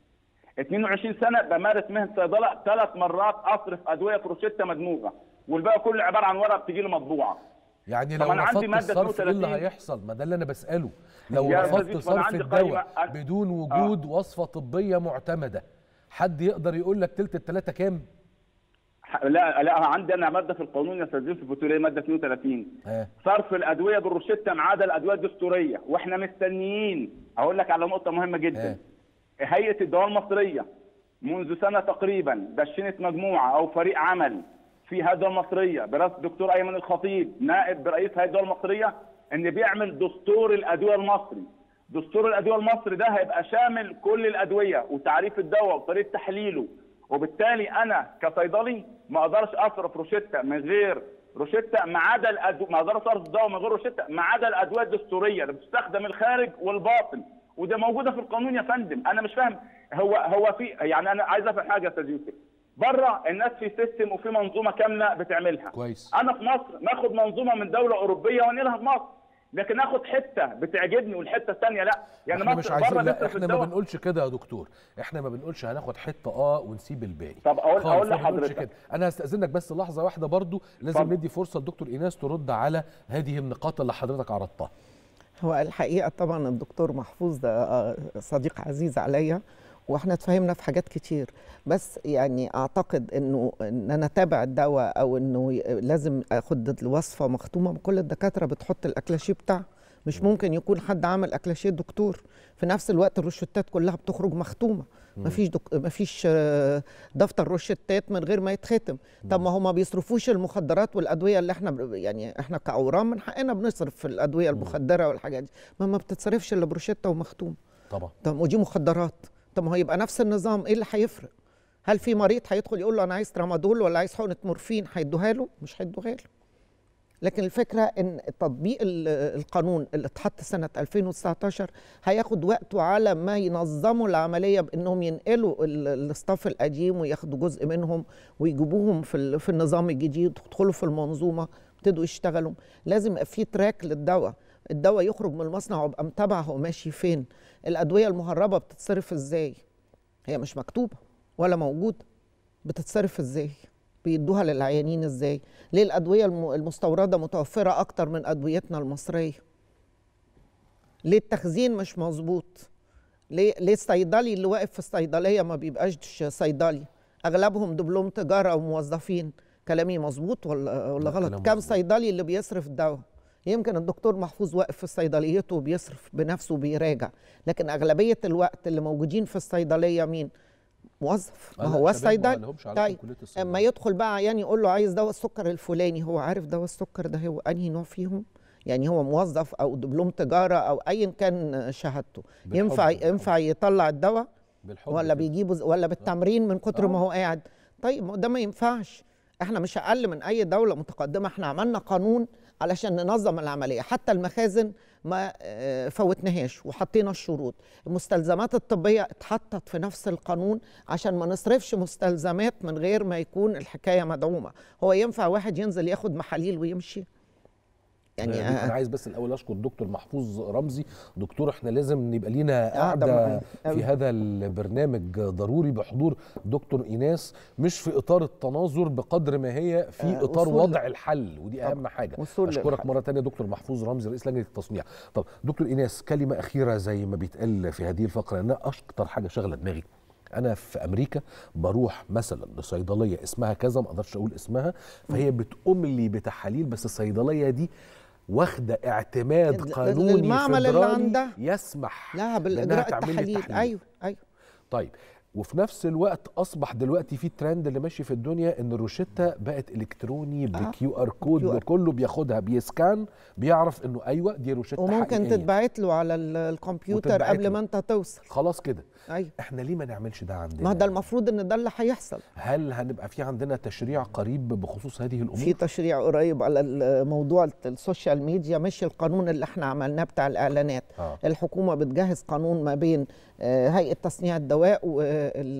22 سنه بمارس مهنه صيدله ثلاث مرات اصرف ادويه في روشته مدموغه والباقي كله عباره عن ورق بتجي له مطبوعه يعني لو رفضت الصرف ايه اللي هيحصل؟ ما ده اللي انا بساله لو رفضت صرف الدواء بدون وجود آه. وصفه طبيه معتمده حد يقدر يقول لك تلت التلاته كام؟ لا لا عندي انا ماده في القانون يا استاذ يوسف بتقول ايه ماده 32 آه. صرف الادويه بالروشته ما عدا الادويه الدستوريه واحنا مستنيين هقول لك على نقطه مهمه جدا آه. هيئه الدواء المصريه منذ سنه تقريبا دشنت مجموعه او فريق عمل في هيئه الدواء المصريه برئاسه الدكتور ايمن الخطيب نائب برئيس هيئه الدواء المصريه ان بيعمل دستور الادويه المصري دستور الادويه المصري ده هيبقى شامل كل الادويه وتعريف الدواء وطريقه تحليله وبالتالي انا كصيدلي ما اقدرش اصرف روشته من غير روشته ما عدا الادويه ما اقدرش اصرف دواء من غير روشته ما عدا الادويه الدستوريه اللي بتستخدم الخارج والباطن وده موجوده في القانون يا فندم انا مش فاهم هو هو في يعني انا عايز افهم حاجه يا استاذ يوسف بره الناس في سيستم وفي منظومه كامله بتعملها كويس انا في مصر ناخد منظومه من دوله اوروبيه وانقلها في مصر لكن اخد حته بتعجبني والحته الثانيه لا يعني احنا مش عايزين لا احنا ما بنقولش كده يا دكتور احنا ما بنقولش هناخد حته اه ونسيب الباقي طب اقول اقول لحضرتك كده انا هستاذنك بس لحظه واحده برضو لازم طب. ندي فرصه لدكتور ايناس ترد على هذه النقاط اللي حضرتك عرضتها هو الحقيقه طبعا الدكتور محفوظ ده صديق عزيز عليا واحنا اتفاهمنا في حاجات كتير بس يعني اعتقد انه ان انا اتابع الدواء او انه لازم اخد الوصفه مختومه كل الدكاتره بتحط الاكلاشيه بتاعها مش ممكن يكون حد عمل اكلاشيه دكتور في نفس الوقت الروشتات كلها بتخرج مختومه مفيش دك... مفيش دفتر روشتات من غير ما يتختم طب ما هو ما بيصرفوش المخدرات والادويه اللي احنا يعني احنا كاورام من حقنا بنصرف في الادويه المخدره والحاجات دي ما ما بتتصرفش الا بروشته ومختوم طبعا طب ودي مخدرات طب ما هو يبقى نفس النظام ايه اللي هيفرق هل في مريض هيدخل يقول له انا عايز ترامادول ولا عايز حقنه مورفين هيدوها له مش هيدوها له لكن الفكره ان تطبيق القانون اللي اتحط سنه 2019 هياخد وقته على ما ينظموا العمليه بانهم ينقلوا الاستاف القديم وياخدوا جزء منهم ويجيبوهم في في النظام الجديد يدخلوا في المنظومه يبتدوا يشتغلوا لازم يبقى في تراك للدواء الدواء يخرج من المصنع وابقى متابع هو ماشي فين الادويه المهربه بتتصرف ازاي هي مش مكتوبه ولا موجوده بتتصرف ازاي بيدوها للعيانين ازاي ليه الادويه المستورده متوفره اكتر من ادويتنا المصريه ليه التخزين مش مظبوط ليه ليه الصيدلي اللي واقف في الصيدليه ما بيبقاش صيدلي اغلبهم دبلوم تجاره وموظفين كلامي مظبوط ولا ولا غلط كم صيدلي اللي بيصرف الدواء يمكن الدكتور محفوظ واقف في صيدليته وبيصرف بنفسه وبيراجع لكن اغلبيه الوقت اللي موجودين في الصيدليه مين موظف ما هو الصيدلي طيب اما يدخل بقى عيان يقول له عايز دواء السكر الفلاني هو عارف دواء السكر ده هو انهي نوع فيهم يعني هو موظف او دبلوم تجاره او ايا كان شهادته ينفع ينفع يطلع الدواء ولا بيجيبه ولا بالتمرين من كتر ما هو قاعد طيب ده ما ينفعش احنا مش اقل من اي دوله متقدمه احنا عملنا قانون علشان ننظم العمليه حتى المخازن ما فوتناهاش وحطينا الشروط المستلزمات الطبيه اتحطت في نفس القانون عشان ما نصرفش مستلزمات من غير ما يكون الحكايه مدعومه هو ينفع واحد ينزل ياخد محاليل ويمشي يعني انا عايز بس الاول اشكر دكتور محفوظ رمزي دكتور احنا لازم نبقى لينا قاعده في هذا البرنامج ضروري بحضور دكتور ايناس مش في اطار التناظر بقدر ما هي في آه اطار وضع الحل ودي اهم حاجه اشكرك مره ثانيه دكتور محفوظ رمزي رئيس لجنه التصنيع طب دكتور ايناس كلمه اخيره زي ما بيتقال في هذه الفقره انا اكتر حاجه شغله دماغي انا في امريكا بروح مثلا لصيدليه اسمها كذا ما اقدرش اقول اسمها فهي بتقوم لي بتحاليل بس الصيدليه دي واخده اعتماد قانوني المعمل اللي عندها يسمح لها بالاجراء التحاليل ايوه ايوه طيب وفي نفس الوقت اصبح دلوقتي في ترند اللي ماشي في الدنيا ان الروشته بقت الكتروني بكيو ار كود كله بياخدها بيسكان بيعرف انه ايوه دي روشته وممكن تتبعت له على الكمبيوتر قبل ما انت توصل خلاص كده ايوه احنا ليه ما نعملش ده عندنا ما ده المفروض ان ده اللي هيحصل هل هنبقى في عندنا تشريع قريب بخصوص هذه الامور في تشريع قريب على موضوع السوشيال ميديا مش القانون اللي احنا عملناه بتاع الاعلانات آه. الحكومه بتجهز قانون ما بين هيئه تصنيع الدواء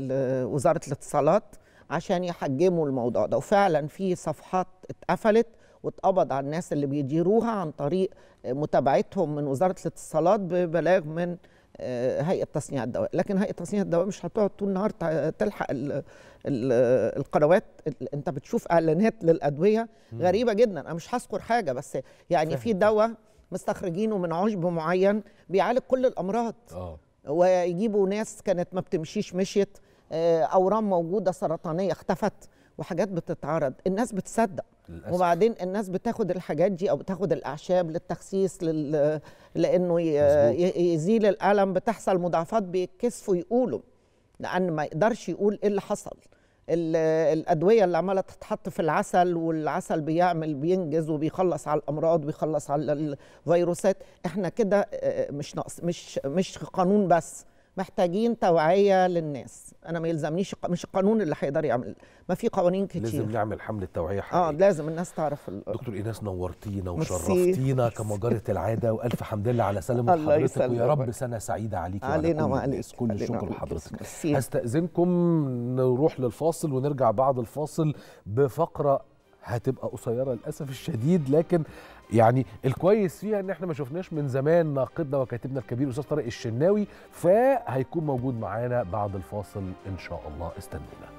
ووزاره الاتصالات عشان يحجموا الموضوع ده وفعلا في صفحات اتقفلت واتقبض على الناس اللي بيديروها عن طريق متابعتهم من وزاره الاتصالات ببلاغ من آه، هيئه تصنيع الدواء لكن هيئه تصنيع الدواء مش هتقعد طول النهار تع- تلحق ال ال القنوات ال- انت بتشوف اعلانات للادويه مم. غريبه جدا انا مش هذكر حاجه بس يعني في دواء مستخرجينه من عشب معين بيعالج كل الامراض اه ويجيبوا ناس كانت ما بتمشيش مشيت آه، اورام موجوده سرطانيه اختفت وحاجات بتتعرض الناس بتصدق للأسف. وبعدين الناس بتاخد الحاجات دي او بتاخد الاعشاب للتخسيس لل... لانه ي... ي- يزيل الالم بتحصل مضاعفات بيتكسفوا يقولوا لان ما يقدرش يقول ايه اللي حصل ال- الادويه اللي عماله تتحط في العسل والعسل بيعمل بينجز وبيخلص على الامراض وبيخلص على الفيروسات احنا كده آه، مش ناقص مش مش قانون بس محتاجين توعيه للناس انا ما يلزمنيش مش القانون اللي هيقدر يعمل ما في قوانين كتير لازم نعمل حمله توعيه اه حقيقيه لازم الناس تعرف ال- دكتور ايناس نورتينا ميرسي. وشرفتينا كما جرت العاده والف حمد لله على سلامه الله حضرتك ويا يسلمك. رب سنه سعيده عليك علينا وعلى كل وعليك. الناس. كل علينا الشكر وعليك. لحضرتك ميرسي. هستاذنكم نروح للفاصل ونرجع بعد الفاصل بفقره هتبقى قصيره للاسف الشديد لكن يعني الكويس فيها ان احنا ما شفناش من زمان ناقدنا وكاتبنا الكبير استاذ طارق الشناوي فهيكون موجود معانا بعد الفاصل ان شاء الله استنونا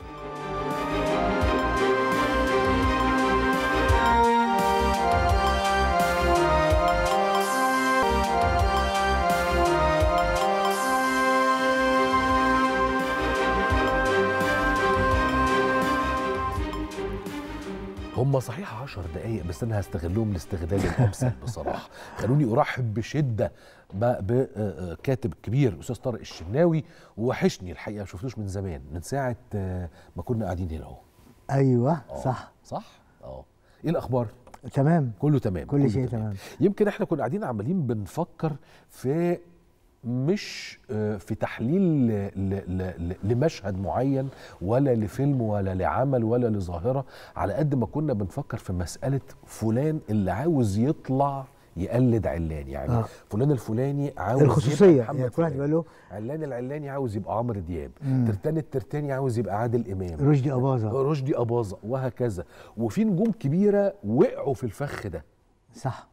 هم صحيح 10 دقايق بس انا هستغلهم الاستغلال الامثل بصراحه خلوني ارحب بشده ب- بكاتب كبير الاستاذ طارق الشناوي وحشني الحقيقه ما شفتوش من زمان من ساعه آه، ما كنا قاعدين هنا اهو ايوه آه، صح صح اه ايه الاخبار تمام كله تمام كل كله شيء تمام يمكن احنا كنا قاعدين عمالين بنفكر في مش آه، في تحليل ل- ل- ل- لمشهد معين ولا لفيلم ولا لعمل ولا لظاهرة على قد ما كنا بنفكر في مسألة فلان اللي عاوز يطلع يقلد علان يعني آه. آه. فلان الفلاني عاوز الخصوصية، يبقى محمد يعني كل واحد فلان. يبقى له- علان العلاني عاوز يبقى عمرو دياب مم. ترتان الترتاني عاوز يبقى عادل امام رشدي أباظة. رشدي اباظه وهكذا وفي نجوم كبيره وقعوا في الفخ ده صح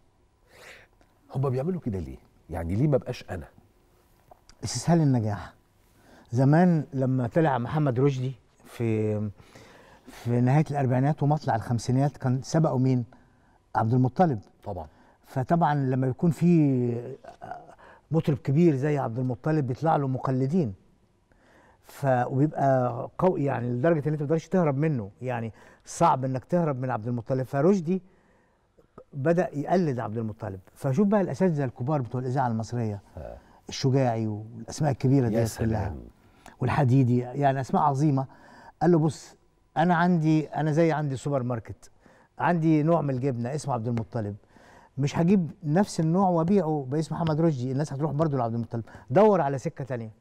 هم بيعملوا كده ليه يعني ليه ما بقاش انا استسهال النجاح زمان لما طلع محمد رشدي في في نهايه الاربعينات ومطلع الخمسينات كان سبقه مين؟ عبد المطلب طبعا فطبعا لما يكون في مطرب كبير زي عبد المطلب بيطلع له مقلدين ف وبيبقى قوي يعني لدرجه ان انت ما تقدرش تهرب منه يعني صعب انك تهرب من عبد المطلب فرشدي بدا يقلد عبد المطلب فشوف بقى الاساتذه الكبار بتوع الاذاعه المصريه الشجاعي والاسماء الكبيره يا ديت كلها سلام والحديدي يعني اسماء عظيمه قال له بص انا عندي انا زي عندي سوبر ماركت عندي نوع من الجبنه اسمه عبد المطلب مش هجيب نفس النوع وابيعه باسم محمد رشدي الناس هتروح برضه لعبد المطلب دور على سكه تانية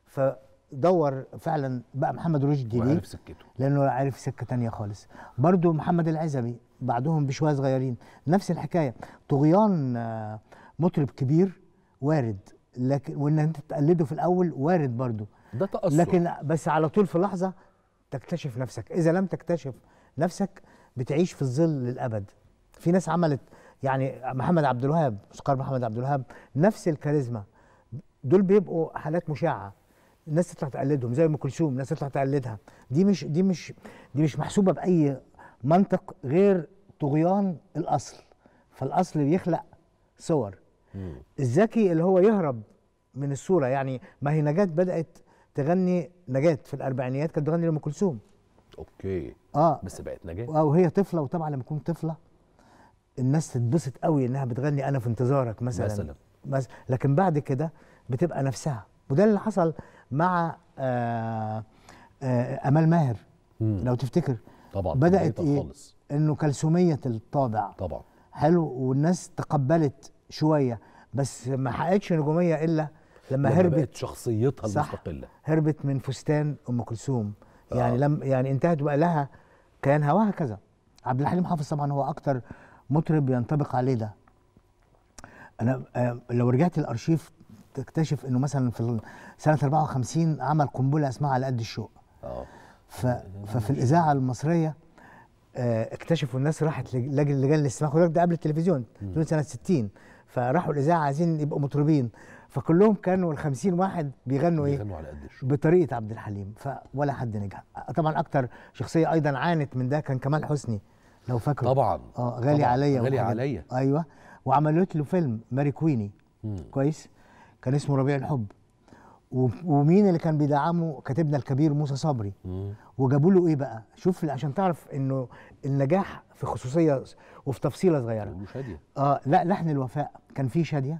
فدور فعلا بقى محمد رشدي ليه وعرف سكته لانه عارف سكه تانية خالص برضو محمد العزبي بعدهم بشويه صغيرين نفس الحكايه طغيان آه، مطرب كبير وارد لكن وان انت تقلده في الاول وارد برضو ده تأثر لكن بس على طول في لحظه تكتشف نفسك اذا لم تكتشف نفسك بتعيش في الظل للابد في ناس عملت يعني محمد عبد الوهاب موسيقار محمد عبد الوهاب نفس الكاريزما دول بيبقوا حالات مشعه الناس تطلع تقلدهم زي ام كلثوم الناس تطلع تقلدها دي مش دي مش دي مش محسوبه باي منطق غير طغيان الاصل فالاصل بيخلق صور الذكي اللي هو يهرب من الصوره يعني ما هي نجاة بدات تغني نجاة في الاربعينيات كانت بتغني لام كلثوم اوكي اه بس بقت نجاة اه وهي طفله وطبعا لما تكون طفله الناس تتبسط قوي انها بتغني انا في انتظارك مثلا مثلاً. بس لكن بعد كده بتبقى نفسها وده اللي حصل مع آه آه امال ماهر مم. لو تفتكر طبعا بدات بدايتها ايه خالص انه كلثوميه الطابع طبعا حلو والناس تقبلت شويه بس ما حققتش نجوميه الا لما, لما هربت بقت شخصيتها صح. المستقله هربت من فستان ام كلثوم يعني آه. لم يعني انتهت بقى لها كيانها وهكذا عبد الحليم حافظ طبعا هو اكتر مطرب ينطبق عليه ده انا آه، لو رجعت الارشيف تكتشف انه مثلا في سنه 54 عمل قنبله اسمها على قد الشوق اه ف... ففي الاذاعه المصريه آه، اكتشفوا الناس راحت لج- لجنه لجان الاستماع خد بالك ده قبل التلفزيون دول سنه 60 فراحوا الاذاعه عايزين يبقوا مطربين فكلهم كانوا ال 50 واحد بيغنوا ايه؟ بيغنوا على قد الشغل بطريقه عبد الحليم فولا حد نجح طبعا اكتر شخصيه ايضا عانت من ده كان كمال حسني لو فاكره طبعا اه غالي طبعاً، عليا غالي وحاجات- عليا ايوه وعملت له فيلم ماري كويني مم. كويس كان اسمه ربيع الحب و- ومين اللي كان بيدعمه كاتبنا الكبير موسى صبري مم. وجابوا له ايه بقى شوف عشان تعرف انه النجاح في خصوصيه وفي تفصيله صغيره يقولوا شاديه اه لا لحن الوفاء كان فيه شاديه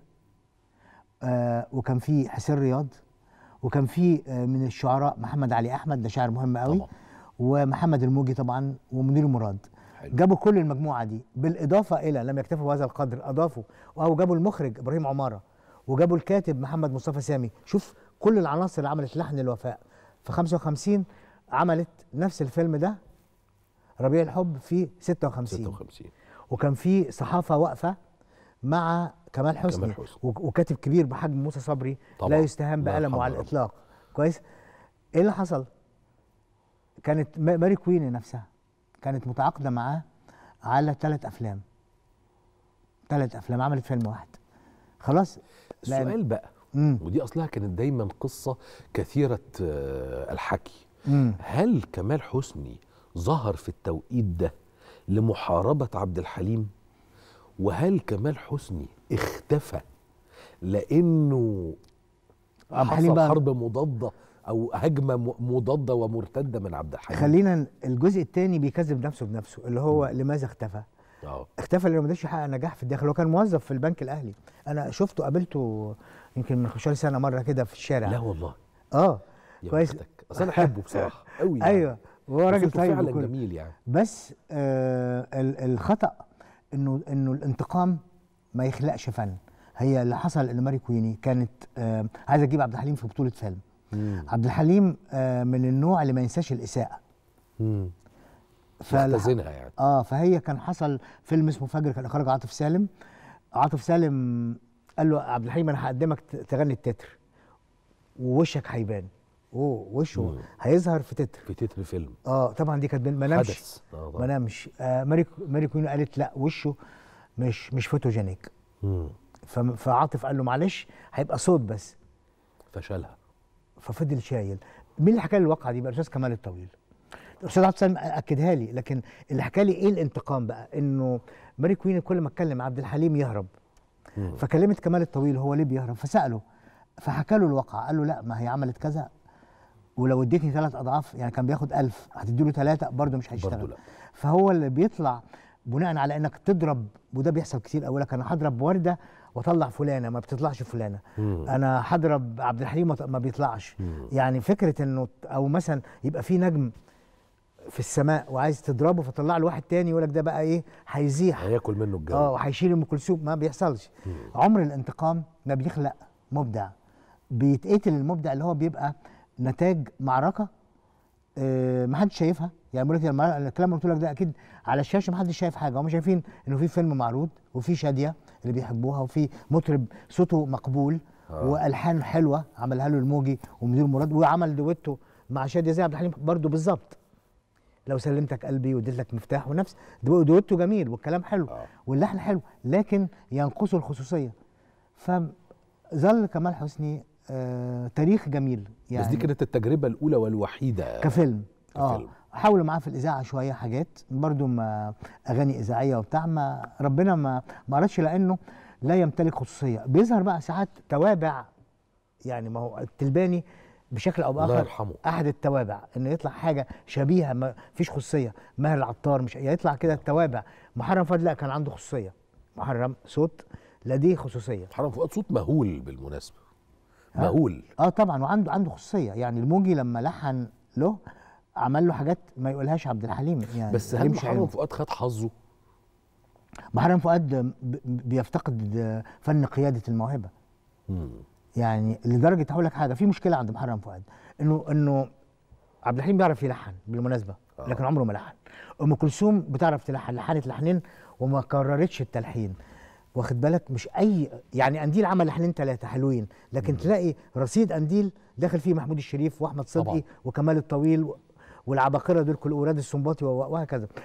آه وكان فيه حسين رياض وكان فيه آه من الشعراء محمد علي احمد ده شاعر مهم قوي طبعا. ومحمد الموجي طبعا ومنير مراد حلو. جابوا كل المجموعه دي بالاضافه الى لم يكتفوا بهذا القدر اضافوا او جابوا المخرج ابراهيم عماره وجابوا الكاتب محمد مصطفى سامي شوف كل العناصر اللي عملت لحن الوفاء في 55 عملت نفس الفيلم ده ربيع الحب في 56 56 وكان في صحافه واقفه مع كمال حسني, كمال حسني. وك- وكاتب كبير بحجم موسى صبري طبعاً. لا يستهان الله بقلمه يرحمه على يا رب. الاطلاق كويس ايه اللي حصل كانت ما- ماري كوين نفسها كانت متعاقده معاه على ثلاث افلام ثلاث افلام عملت فيلم واحد خلاص لأن- السؤال بقى مم. ودي اصلها كانت دايما قصه كثيره آه، الحكي مم. هل كمال حسني ظهر في التوقيت ده لمحاربه عبد الحليم وهل كمال حسني اختفى لانه عبد الحليم حصل بقى- حرب مضاده او هجمه م- مضاده ومرتده من عبد الحليم خلينا الجزء الثاني بيكذب نفسه بنفسه اللي هو لماذا اختفى اه اختفى لانه ما قدرش يحقق نجاح في الداخل هو كان موظف في البنك الاهلي انا شفته قابلته يمكن من 15 سنه مره كده في الشارع لا والله اه يا كويس. بختك اصل انا احبه بصراحه قوي يعني. ايوه وهو راجل وصوته طيب فعلا وكل- جميل يعني بس آه ال- الخطا انه انه الانتقام ما يخلقش فن هي اللي حصل ان ماري كويني كانت آه عايزه تجيب عبد الحليم في بطوله فيلم مم. عبد الحليم آه من النوع اللي ما ينساش الاساءه مم. فالح- مختزنها يعني اه فهي كان حصل فيلم اسمه فجر كان اخراج عاطف سالم عاطف سالم قال له عبد الحليم انا هقدمك ت- تغني التتر ووشك هيبان اوه وشه مم. هيظهر في تتر في تتر فيلم اه طبعا دي كانت بين- ما نامش حدث آه ما طبعاً. نامش آه ماري ماري كوين قالت لا وشه مش مش فوتوجينيك مم. فم- فعاطف قال له معلش هيبقى صوت بس فشلها ففضل شايل مين اللي حكى لي الواقعه دي بقى الاستاذ كمال الطويل الاستاذ عبد السلام اكدها لي لكن اللي حكى لي ايه الانتقام بقى انه ماري كوين كل ما اتكلم عبد الحليم يهرب مم. فكلمت كمال الطويل هو ليه بيهرب فساله فحكى له الواقعه قال له لا ما هي عملت كذا ولو اديتني ثلاث اضعاف يعني كان بياخد ألف هتدي له ثلاثه برضه مش هيشتغل برضه لا فهو اللي بيطلع بناء على انك تضرب وده بيحصل كتير اقول لك انا هضرب ورده واطلع فلانه ما بتطلعش فلانه مم. انا هضرب عبد الحليم وط- ما بيطلعش مم. يعني فكره انه ت- او مثلا يبقى في نجم في السماء وعايز تضربه فطلع له واحد تاني يقول لك ده بقى ايه هيزيح هياكل منه الجو اه وهيشيل ام كلثوم ما بيحصلش عمر الانتقام ما بيخلق مبدع بيتقتل المبدع اللي هو بيبقى نتاج معركه آه ما حدش شايفها يعني بقول لك المع- الكلام اللي قلت لك ده اكيد على الشاشه ما حدش شايف حاجه هم شايفين انه في فيلم معروض وفي شاديه اللي بيحبوها وفي مطرب صوته مقبول آه. والحان حلوه عملها له الموجي ومدير مراد وعمل دويتو مع شاديه زي عبد الحليم برضه بالظبط لو سلمتك قلبي واديت لك مفتاح ونفس دو- دويتو جميل والكلام حلو آه. واللحن حلو لكن ينقصه الخصوصيه فظل كمال حسني آه تاريخ جميل يعني بس دي كانت التجربه الاولى والوحيده كفيلم اه كفيلم. حاولوا معاه في الاذاعه شويه حاجات برضو ما اغاني اذاعيه وبتاع ما ربنا ما ما اردش لانه لا يمتلك خصوصيه بيظهر بقى ساعات توابع يعني ما هو التلباني بشكل او الله باخر يرحمه احد التوابع انه يطلع حاجه شبيهه ما فيش خصوصيه ماهر العطار مش يطلع كده التوابع محرم فؤاد لا كان عنده خصوصيه محرم صوت لديه خصوصيه حرام فؤاد صوت مهول بالمناسبه ها؟ مهول اه طبعا وعنده عنده خصوصيه يعني الموجي لما لحن له عمل له حاجات ما يقولهاش عبد الحليم يعني بس هل يمشي محرم عينه. فؤاد خد حظه محرم فؤاد ب- بيفتقد فن قياده الموهبه مم. يعني لدرجه هقول لك حاجه في مشكله عند محرم فؤاد انه انه عبد الحليم بيعرف يلحن بالمناسبه آه. لكن عمره ما لحن ام كلثوم بتعرف تلحن لحنت لحنين وما كررتش التلحين واخد بالك مش اي يعني قنديل عمل لحنين ثلاثه حلوين لكن تلاقي رصيد قنديل داخل فيه محمود الشريف واحمد طبعاً. صدقي وكمال الطويل و- والعباقره دول كل وراد السنباطي و- وهكذا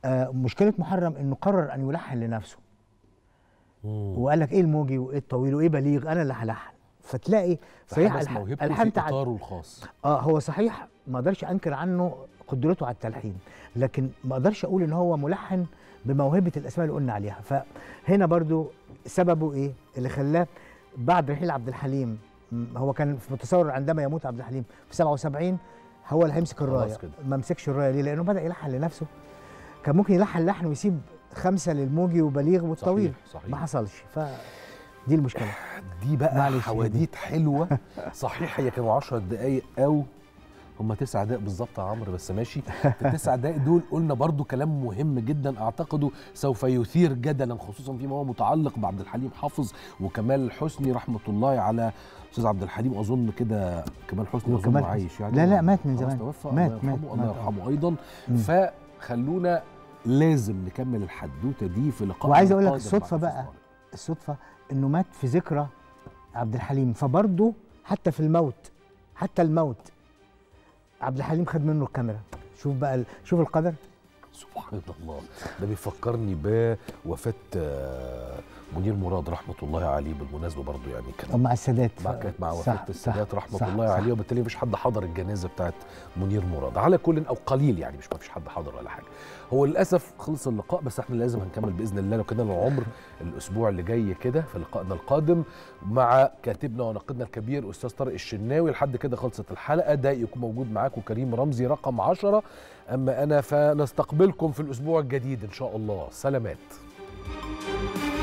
آه مشكله محرم انه قرر ان يلحن لنفسه وقال لك ايه الموجي وايه الطويل وايه بليغ انا اللي هلحن فتلاقي صحيح فحبس الح- موهبته الحان في تعد- اطاره الخاص اه هو صحيح ما اقدرش انكر عنه قدرته على التلحين لكن ما اقدرش اقول ان هو ملحن بموهبه الاسماء اللي قلنا عليها فهنا برضو سببه ايه اللي خلاه بعد رحيل عبد الحليم م، هو كان في متصور عندما يموت عبد الحليم في 77 هو اللي هيمسك الرايه كده. ما مسكش الرايه ليه لانه بدا يلحن لنفسه كان ممكن يلحن لحن ويسيب خمسه للموجي وبليغ والطويل صحيح، صحيح. ما حصلش فدي المشكله دي بقى معلش، هي حواديت حلوه صحيح هي كانوا 10 دقايق او هم تسع دقايق بالظبط يا عمرو بس ماشي في التسع دقايق دول قلنا برضو كلام مهم جدا اعتقده سوف يثير جدلا خصوصا فيما هو متعلق بعبد الحليم حافظ وكمال حسني رحمه الله على استاذ عبد الحليم اظن كده كمال حسني اظن وكمال عايش حسني. يعني لا، لا، مات من خلاص زمان. توفى مات، الله مات، يرحمه الله مات، آه. يرحمه ايضا مم. فخلونا لازم نكمل الحدوته دي في لقاء وعايز اقول لك الصدفه بقى الصدفه انه مات في ذكرى عبد الحليم فبرضه حتى في الموت حتى الموت عبد الحليم خد منه الكاميرا شوف بقى ال- شوف القدر سبحان الله ده بيفكرني بوفاة آه، منير مراد رحمة الله عليه بالمناسبة برضو يعني كان أو مع السادات مع كانت مع صح، وفاة صح، السادات رحمة صح، الله صح. عليه وبالتالي مفيش حد حضر الجنازة بتاعت منير مراد على كل أو قليل يعني مش مفيش حد حضر ولا حاجة هو للأسف خلص اللقاء بس احنا لازم هنكمل بإذن الله لو كده العمر الأسبوع اللي جاي كده في لقائنا القادم مع كاتبنا وناقدنا الكبير أستاذ طارق الشناوي لحد كده خلصت الحلقة ده يكون موجود معاكم كريم رمزي رقم عشرة أما أنا فنستقبلكم في الأسبوع الجديد إن شاء الله سلامات